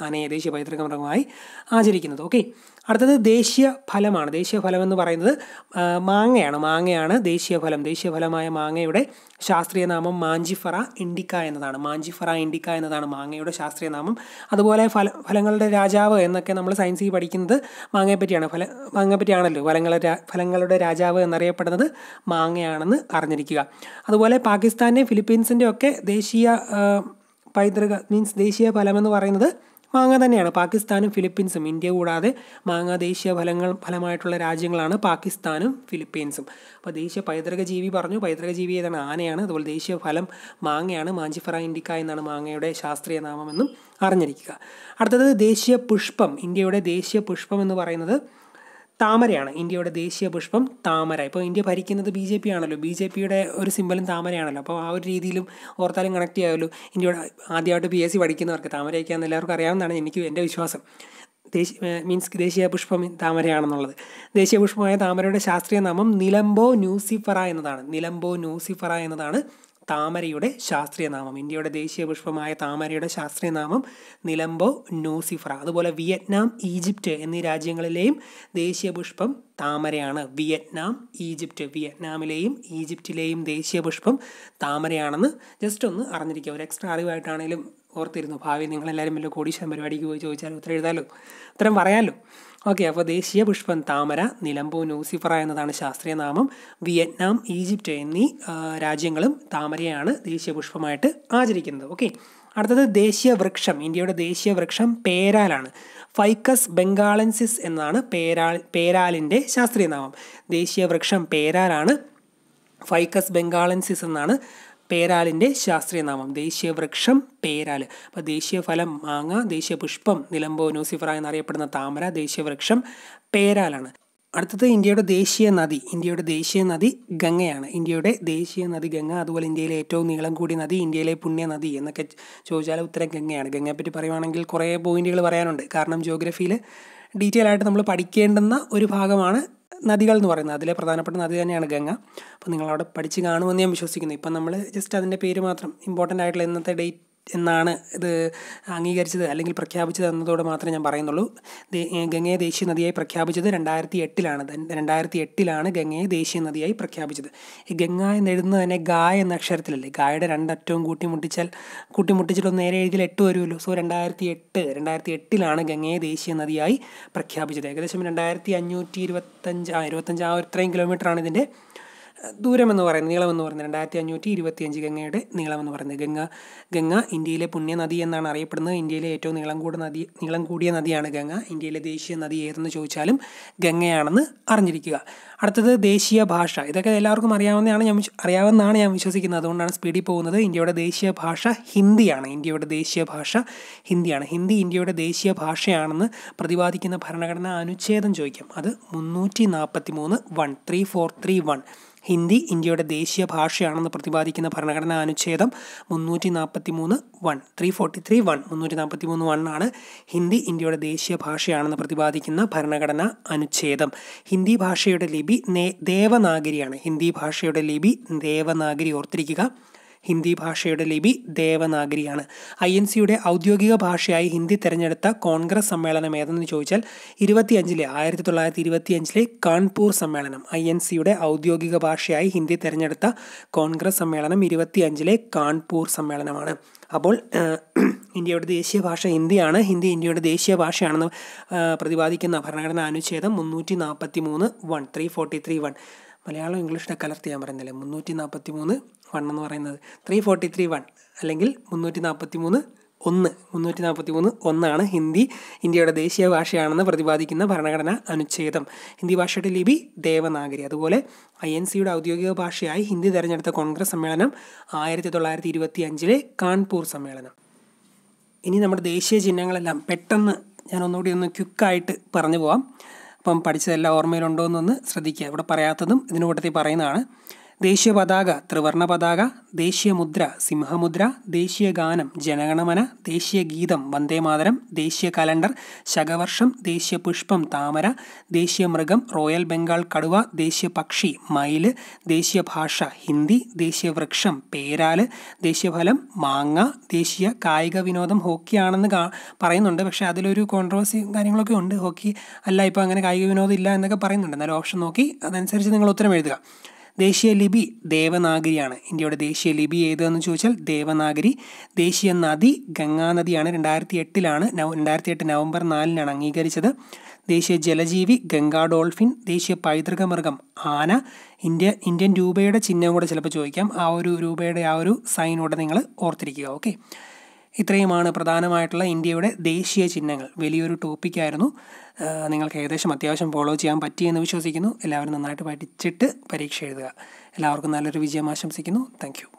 ആനയെ ദേശീയ പൈതൃക മൃഗമായി ആചരിക്കുന്നത് ഓക്കെ അടുത്തത് ദേശീയ ഫലമാണ് ദേശീയ ഫലം എന്ന് പറയുന്നത് ആ, മാങ്ങയാണ് മാങ്ങയാണ് ദേശീയ ഫലം ദേശീയ ഫലമായ മാങ്ങയുടെ ശാസ്ത്രീയ നാമം മാഞ്ചിഫറ ഇൻഡിക്ക എന്നതാണ് മാഞ്ചിഫറ ഇൻഡിക്ക എന്നതാണ് മാങ്ങയുടെ ശാസ്ത്രീയ നാമം അതുപോലെ ഫല ഫലങ്ങളുടെ രാജാവ് എന്നൊക്കെ നമ്മൾ സയൻസിൽ പഠിക്കുന്നത് മാങ്ങയെ പറ്റിയാണ് ഫല മാങ്ങയെ പറ്റിയാണല്ലോ ഫലങ്ങളുടെ രാ- ഫലങ്ങളുടെ രാജാവ് എന്നറിയപ്പെടുന്നത് മാങ്ങയാണെന്ന് അറിഞ്ഞിരിക്കുക അതുപോലെ പാകിസ്ഥാൻ്റെ ഫിലിപ്പീൻസിൻ്റെ ഒക്കെ ദേശീയ ആ, പൈതൃക മീൻസ് ദേശീയ ഫലം എന്ന് പറയുന്നത് മാങ്ങ തന്നെയാണ് പാകിസ്ഥാനും ഫിലിപ്പീൻസും ഇന്ത്യ കൂടാതെ മാങ്ങ ദേശീയ ഫലങ്ങൾ ഫലമായിട്ടുള്ള രാജ്യങ്ങളാണ് പാകിസ്ഥാനും ഫിലിപ്പീൻസും അപ്പോൾ ദേശീയ പൈതൃക ജീവി പറഞ്ഞു പൈതൃക ജീവി ഏതാണ് ആനയാണ് അതുപോലെ ദേശീയ ഫലം മാങ്ങയാണ് മാഞ്ചിഫറ ഇൻഡിക്ക എന്നാണ് മാങ്ങയുടെ ശാസ്ത്രീയ നാമമെന്നും അറിഞ്ഞിരിക്കുക അടുത്തത് ദേശീയ പുഷ്പം ഇന്ത്യയുടെ ദേശീയ പുഷ്പം എന്ന് പറയുന്നത് താമരയാണ് ഇന്ത്യയുടെ ദേശീയ പുഷ്പം താമര ഇപ്പോൾ ഇന്ത്യ ഭരിക്കുന്നത് ബി ജെ പി ആണല്ലോ ബി ജെ പിയുടെ ഒരു സിമ്പലും താമരയാണല്ലോ അപ്പോൾ ആ ഒരു രീതിയിലും ഓർത്താലും കണക്ട് ചെയ്യാമല്ലോ ഇന്ത്യയുടെ ആദ്യമായിട്ട് പി എസ് സി പഠിക്കുന്നവർക്ക് താമരയൊക്കെയാണെന്ന് എല്ലാവർക്കും അറിയാവുന്നതാണ് എനിക്ക് എൻ്റെ വിശ്വാസം ദേശീയ മീൻസ് ദേശീയ പുഷ്പം താമരയാണെന്നുള്ളത് ദേശീയ പുഷ്പമായ താമരയുടെ ശാസ്ത്രീയ നാമം നിലംബോ ന്യൂസിഫറ എന്നതാണ് നിലംബോ ന്യൂസിഫറ എന്നതാണ് താമരയുടെ ശാസ്ത്രീയ നാമം ഇന്ത്യയുടെ ദേശീയ പുഷ്പമായ താമരയുടെ ശാസ്ത്രീയ നാമം നിലംബോ ന്യൂസിഫറ അതുപോലെ വിയറ്റ്നാം ഈജിപ്റ്റ് എന്നീ രാജ്യങ്ങളിലെയും ദേശീയ പുഷ്പം താമരയാണ് വിയറ്റ്നാം ഈജിപ്റ്റ് വിയറ്റ്നാമിലെയും ഈജിപ്റ്റിലെയും ദേശീയ പുഷ്പം താമരയാണെന്ന് ജസ്റ്റ് ഒന്ന് അറിഞ്ഞിരിക്കുക ഒരു എക്സ്ട്രാ അറിവായിട്ടാണെങ്കിലും ഓർത്തിരുന്നു ഭാവി നിങ്ങളെല്ലാവരും വല്ല കോടീശ്വരം പരിപാടിക്ക് പോയി ചോദിച്ചാൽ ഉത്തരം എഴുതാലോ ഉത്തരം പറയാമല്ലോ ഓക്കെ അപ്പോൾ ദേശീയ പുഷ്പം താമര നിലമ്പോ ന്യൂസിഫറ എന്നതാണ് ശാസ്ത്രീയ നാമം വിയറ്റ്നാം ഈജിപ്റ്റ് എന്നീ ആ, രാജ്യങ്ങളും താമരയാണ് ദേശീയ പുഷ്പമായിട്ട് ആചരിക്കുന്നത് ഓക്കെ അടുത്തത് ദേശീയ വൃക്ഷം ഇന്ത്യയുടെ ദേശീയ വൃക്ഷം പേരാലാണ് ഫൈക്കസ് ബംഗാളൻസിസ് എന്നാണ് പേരാൽ പേരാലിൻ്റെ ശാസ്ത്രീയ നാമം ദേശീയ വൃക്ഷം പേരാലാണ് ഫൈക്കസ് ബംഗാളൻസിസ് എന്നാണ് പേരാലിൻ്റെ ശാസ്ത്രീയ നാമം ദേശീയ വൃക്ഷം പേരാൽ അപ്പോൾ ദേശീയ ഫലം മാങ്ങ ദേശീയ പുഷ്പം നിലമ്പോ ന്യൂസിഫറ എന്നറിയപ്പെടുന്ന താമര ദേശീയ വൃക്ഷം പേരാലാണ് അടുത്തത് ഇന്ത്യയുടെ ദേശീയ നദി ഇന്ത്യയുടെ ദേശീയ നദി ഗംഗയാണ് ഇന്ത്യയുടെ ദേശീയ നദി ഗംഗ അതുപോലെ ഇന്ത്യയിലെ ഏറ്റവും നീളം കൂടിയ നദി ഇന്ത്യയിലെ പുണ്യ നദി എന്നൊക്കെ ചോദിച്ചാൽ ഉത്തരം ഗംഗയാണ് ഗംഗയെപ്പറ്റി പറയുവാണെങ്കിൽ കുറേ പോയിന്റുകൾ പറയാനുണ്ട് കാരണം ജോഗ്രഫിയിൽ ഡീറ്റെയിൽ ആയിട്ട് നമ്മൾ പഠിക്കേണ്ടുന്ന ഒരു ഭാഗമാണ് നദികൾ എന്ന് പറയുന്നത് അതിലെ പ്രധാനപ്പെട്ട നദി തന്നെയാണ് ഗംഗ അപ്പോൾ നിങ്ങളവിടെ പഠിച്ച് കാണുമെന്ന് ഞാൻ വിശ്വസിക്കുന്നു ഇപ്പം നമ്മൾ ജസ്റ്റ് അതിൻ്റെ പേര് മാത്രം ഇമ്പോർട്ടൻ്റ് ആയിട്ടുള്ള ഇന്നത്തെ ഡേറ്റ് എന്നാണ് ഇത് അംഗീകരിച്ചത് അല്ലെങ്കിൽ പ്രഖ്യാപിച്ചത് എന്നതോടെ മാത്രമേ ഞാൻ പറയുന്നുള്ളൂ ദേ- ഏ, ഗംഗയെ ദേശീയ നദിയായി പ്രഖ്യാപിച്ചത് രണ്ടായിരത്തി എട്ടിലാണ് രണ്ടായിരത്തി എട്ടിലാണ് ഗംഗയെ ദേശീയ നദിയായി പ്രഖ്യാപിച്ചത് ഈ ഗംഗ എന്നെഴുതുന്നത് തന്നെ ഗായ എന്ന അക്ഷരത്തിലല്ലേ ഗായയുടെ രണ്ടറ്റവും കൂട്ടിമുട്ടിച്ചാൽ കൂട്ടിമുട്ടിച്ചിട്ട് ഒന്ന് നേരെ എഴുതിയാൽ എട്ട് വരുമല്ലോ സോ രണ്ടായിരത്തി എട്ട് രണ്ടായിരത്തി എട്ടിലാണ് ഗംഗയെ ദേശീയ നദിയായി പ്രഖ്യാപിച്ചത് ഏകദേശം രണ്ടായിരത്തി അഞ്ഞൂറ്റി ഇരുപത്തഞ്ച് ആ ഇരുപത്തഞ്ച് ആ ഒരു ഇത്രയും കിലോമീറ്ററാണ് ഇതിൻ്റെ ദൂരം എന്ന് പറയുന്നത് നീളം എന്ന് പറയുന്നത് രണ്ടായിരത്തി അഞ്ഞൂറ്റി ഇരുപത്തിയഞ്ച് ഗംഗയുടെ നീളം എന്ന് പറയുന്നത് ഗംഗ ഗംഗ ഇന്ത്യയിലെ പുണ്യ നദി എന്നാണ് അറിയപ്പെടുന്നത് ഇന്ത്യയിലെ ഏറ്റവും നീളം കൂടിയ നദി നീളം കൂടിയ നദിയാണ് ഗംഗ ഇന്ത്യയിലെ ദേശീയ നദി ഏതെന്ന് ചോദിച്ചാലും ഗംഗയാണെന്ന് അറിഞ്ഞിരിക്കുക അടുത്തത് ദേശീയ ഭാഷ ഇതൊക്കെ എല്ലാവർക്കും അറിയാവുന്നതാണ് ഞാൻ വിശ്വ- അറിയാവുന്നതാണ് ഞാൻ വിശ്വസിക്കുന്നത് അതുകൊണ്ടാണ് സ്പീഡിൽ പോകുന്നത് ഇന്ത്യയുടെ ദേശീയ ഭാഷ ഹിന്ദിയാണ് ഇന്ത്യയുടെ ദേശീയ ഭാഷ ഹിന്ദിയാണ് ഹിന്ദി ഇന്ത്യയുടെ ദേശീയ ഭാഷയാണെന്ന് പ്രതിപാദിക്കുന്ന ഭരണഘടനാ അനുച്ഛേദം ചോദിക്കാം അത് മുന്നൂറ്റി നാൽപ്പത്തി മൂന്ന് one three four three one Hindi ഇന്ത്യയുടെ ദേശീയ ഭാഷയാണെന്ന് പ്രതിപാദിക്കുന്ന ഭരണഘടനാ അനുച്ഛേദം മുന്നൂറ്റി നാൽപ്പത്തി മൂന്ന് one three forty three one മുന്നൂറ്റി നാൽപ്പത്തി മൂന്ന് വൺ ആണ് ഹിന്ദി ഇന്ത്യയുടെ ദേശീയ ഭാഷയാണെന്ന് പ്രതിപാദിക്കുന്ന ഭരണഘടനാ അനുച്ഛേദം ഹിന്ദി ഭാഷയുടെ ലിപി നേ ദേവനാഗരിയാണ് ഹിന്ദി ഭാഷയുടെ ലിപി ദേവനാഗരി ഓർത്തിരിക്കുക ഹിന്ദി ഭാഷയുടെ ലിപി ദേവനാഗരിയാണ് ഐ എൻ സിയുടെ ഔദ്യോഗിക ഭാഷയായി ഹിന്ദി തിരഞ്ഞെടുത്ത കോൺഗ്രസ് സമ്മേളനം ഏതെന്ന് ചോദിച്ചാൽ ഇരുപത്തിയഞ്ചിലെ ആയിരത്തി തൊള്ളായിരത്തി ഇരുപത്തിയഞ്ചിലെ കാൺപൂർ സമ്മേളനം ഐ എൻ സിയുടെ ഔദ്യോഗിക ഭാഷയായി ഹിന്ദി തിരഞ്ഞെടുത്ത കോൺഗ്രസ് സമ്മേളനം ഇരുപത്തിയഞ്ചിലെ കാൺപൂർ സമ്മേളനമാണ് അപ്പോൾ ഏഹ്, ഇന്ത്യയുടെ ദേശീയ ഭാഷ ഹിന്ദിയാണ് ഹിന്ദി ഇന്ത്യയുടെ ദേശീയ ഭാഷയാണെന്ന് ഏഹ്, പ്രതിപാദിക്കുന്ന ഭരണഘടനാ അനുച്ഛേദം മുന്നൂറ്റി നാൽപ്പത്തി മൂന്ന് one three forty three one Malayalam ഇംഗ്ലീഷിനെ കലർത്തി ഞാൻ പറയുന്നില്ലേ മുന്നൂറ്റി നാൽപ്പത്തി മൂന്ന് വൺ എന്ന് പറയുന്നത് ത്രീ ഫോർട്ടി ത്രീ വൺ അല്ലെങ്കിൽ മുന്നൂറ്റി നാൽപ്പത്തി മൂന്ന് ഒന്ന് മുന്നൂറ്റി നാൽപ്പത്തി മൂന്ന് ഒന്നാണ് ഹിന്ദി ഇന്ത്യയുടെ ദേശീയ ഭാഷയാണെന്ന് പ്രതിപാദിക്കുന്ന ഭരണഘടന അനുച്ഛേദം ഹിന്ദി ഭാഷയുടെ ലിപി ദേവനാഗരി അതുപോലെ ഐ എൻ സിയുടെ ഔദ്യോഗിക ഭാഷയായി ഹിന്ദി തെരഞ്ഞെടുത്ത കോൺഗ്രസ് സമ്മേളനം ആയിരത്തി തൊള്ളായിരത്തി ഇരുപത്തി അഞ്ചിലെ കാൺപൂർ സമ്മേളനം ഇനി നമ്മുടെ ദേശീയ ചിഹ്നങ്ങളെല്ലാം പെട്ടെന്ന് ഞാൻ ഒന്നുകൂടി ഒന്ന് ക്വിക്കായിട്ട് പറഞ്ഞു പോവാം അപ്പം പഠിച്ചതെല്ലാം ഓർമ്മയിലുണ്ടോ എന്നൊന്ന് ശ്രദ്ധിക്കുക ഇവിടെ പറയാത്തതും ഇതിന് കൂട്ടത്തിൽ പറയുന്നതാണ് ദേശീയ പതാക ത്രിവർണ പതാക ദേശീയ മുദ്ര സിംഹമുദ്ര ദേശീയ ഗാനം ജനഗണമന ദേശീയ ഗീതം വന്ദേമാതരം ദേശീയ കലണ്ടർ ശകവർഷം ദേശീയ പുഷ്പം താമര ദേശീയ മൃഗം റോയൽ ബംഗാൾ കടുവ ദേശീയ പക്ഷി മയില് ദേശീയ ഭാഷ ഹിന്ദി ദേശീയ വൃക്ഷം പേരാല് ദേശീയ ഫലം മാങ്ങ ദേശീയ കായിക വിനോദം ഹോക്കിയാണെന്ന് കാ പറയുന്നുണ്ട് പക്ഷേ അതിലൊരു കോൺട്രവേഴ്സി കാര്യങ്ങളൊക്കെ ഉണ്ട് ഹോക്കി അല്ല ഇപ്പോൾ അങ്ങനെ കായിക വിനോദം ഇല്ല എന്നൊക്കെ പറയുന്നുണ്ട് എന്നാലും ഓപ്ഷൻ നോക്കി അതനുസരിച്ച് നിങ്ങൾ ഉത്തരം എഴുതുക ദേശീയ ലിപി ദേവനാഗരിയാണ് ഇന്ത്യയുടെ ദേശീയ ലിപി ഏതെന്ന് ചോദിച്ചാൽ ദേവനാഗരി ദേശീയ നദി ഗംഗാനദിയാണ് രണ്ടായിരത്തി എട്ടിലാണ് നവ രണ്ടായിരത്തി എട്ട് നവംബർ നാലിനാണ് അംഗീകരിച്ചത് ദേശീയ ജലജീവി ഗംഗാ ഡോൾഫിൻ ദേശീയ പൈതൃക മൃഗം ആന ഇന്ത്യ ഇന്ത്യൻ രൂപയുടെ ചിഹ്നം കൂടെ ചിലപ്പോൾ ചോദിക്കാം ആ ഒരു രൂപയുടെ ആ ഒരു സൈനോടെ നിങ്ങൾ ഓർത്തിരിക്കുക ഓക്കെ ഇത്രയുമാണ് പ്രധാനമായിട്ടുള്ള ഇന്ത്യയുടെ ദേശീയ ചിഹ്നങ്ങൾ വലിയൊരു ടോപ്പിക്കായിരുന്നു നിങ്ങൾക്ക് ഏകദേശം അത്യാവശ്യം ഫോളോ ചെയ്യാൻ പറ്റിയെന്ന് വിശ്വസിക്കുന്നു എല്ലാവരും നന്നായിട്ട് പഠിച്ചിട്ട് പരീക്ഷ എഴുതുക എല്ലാവർക്കും നല്ലൊരു വിജയം ആശംസിക്കുന്നു താങ്ക്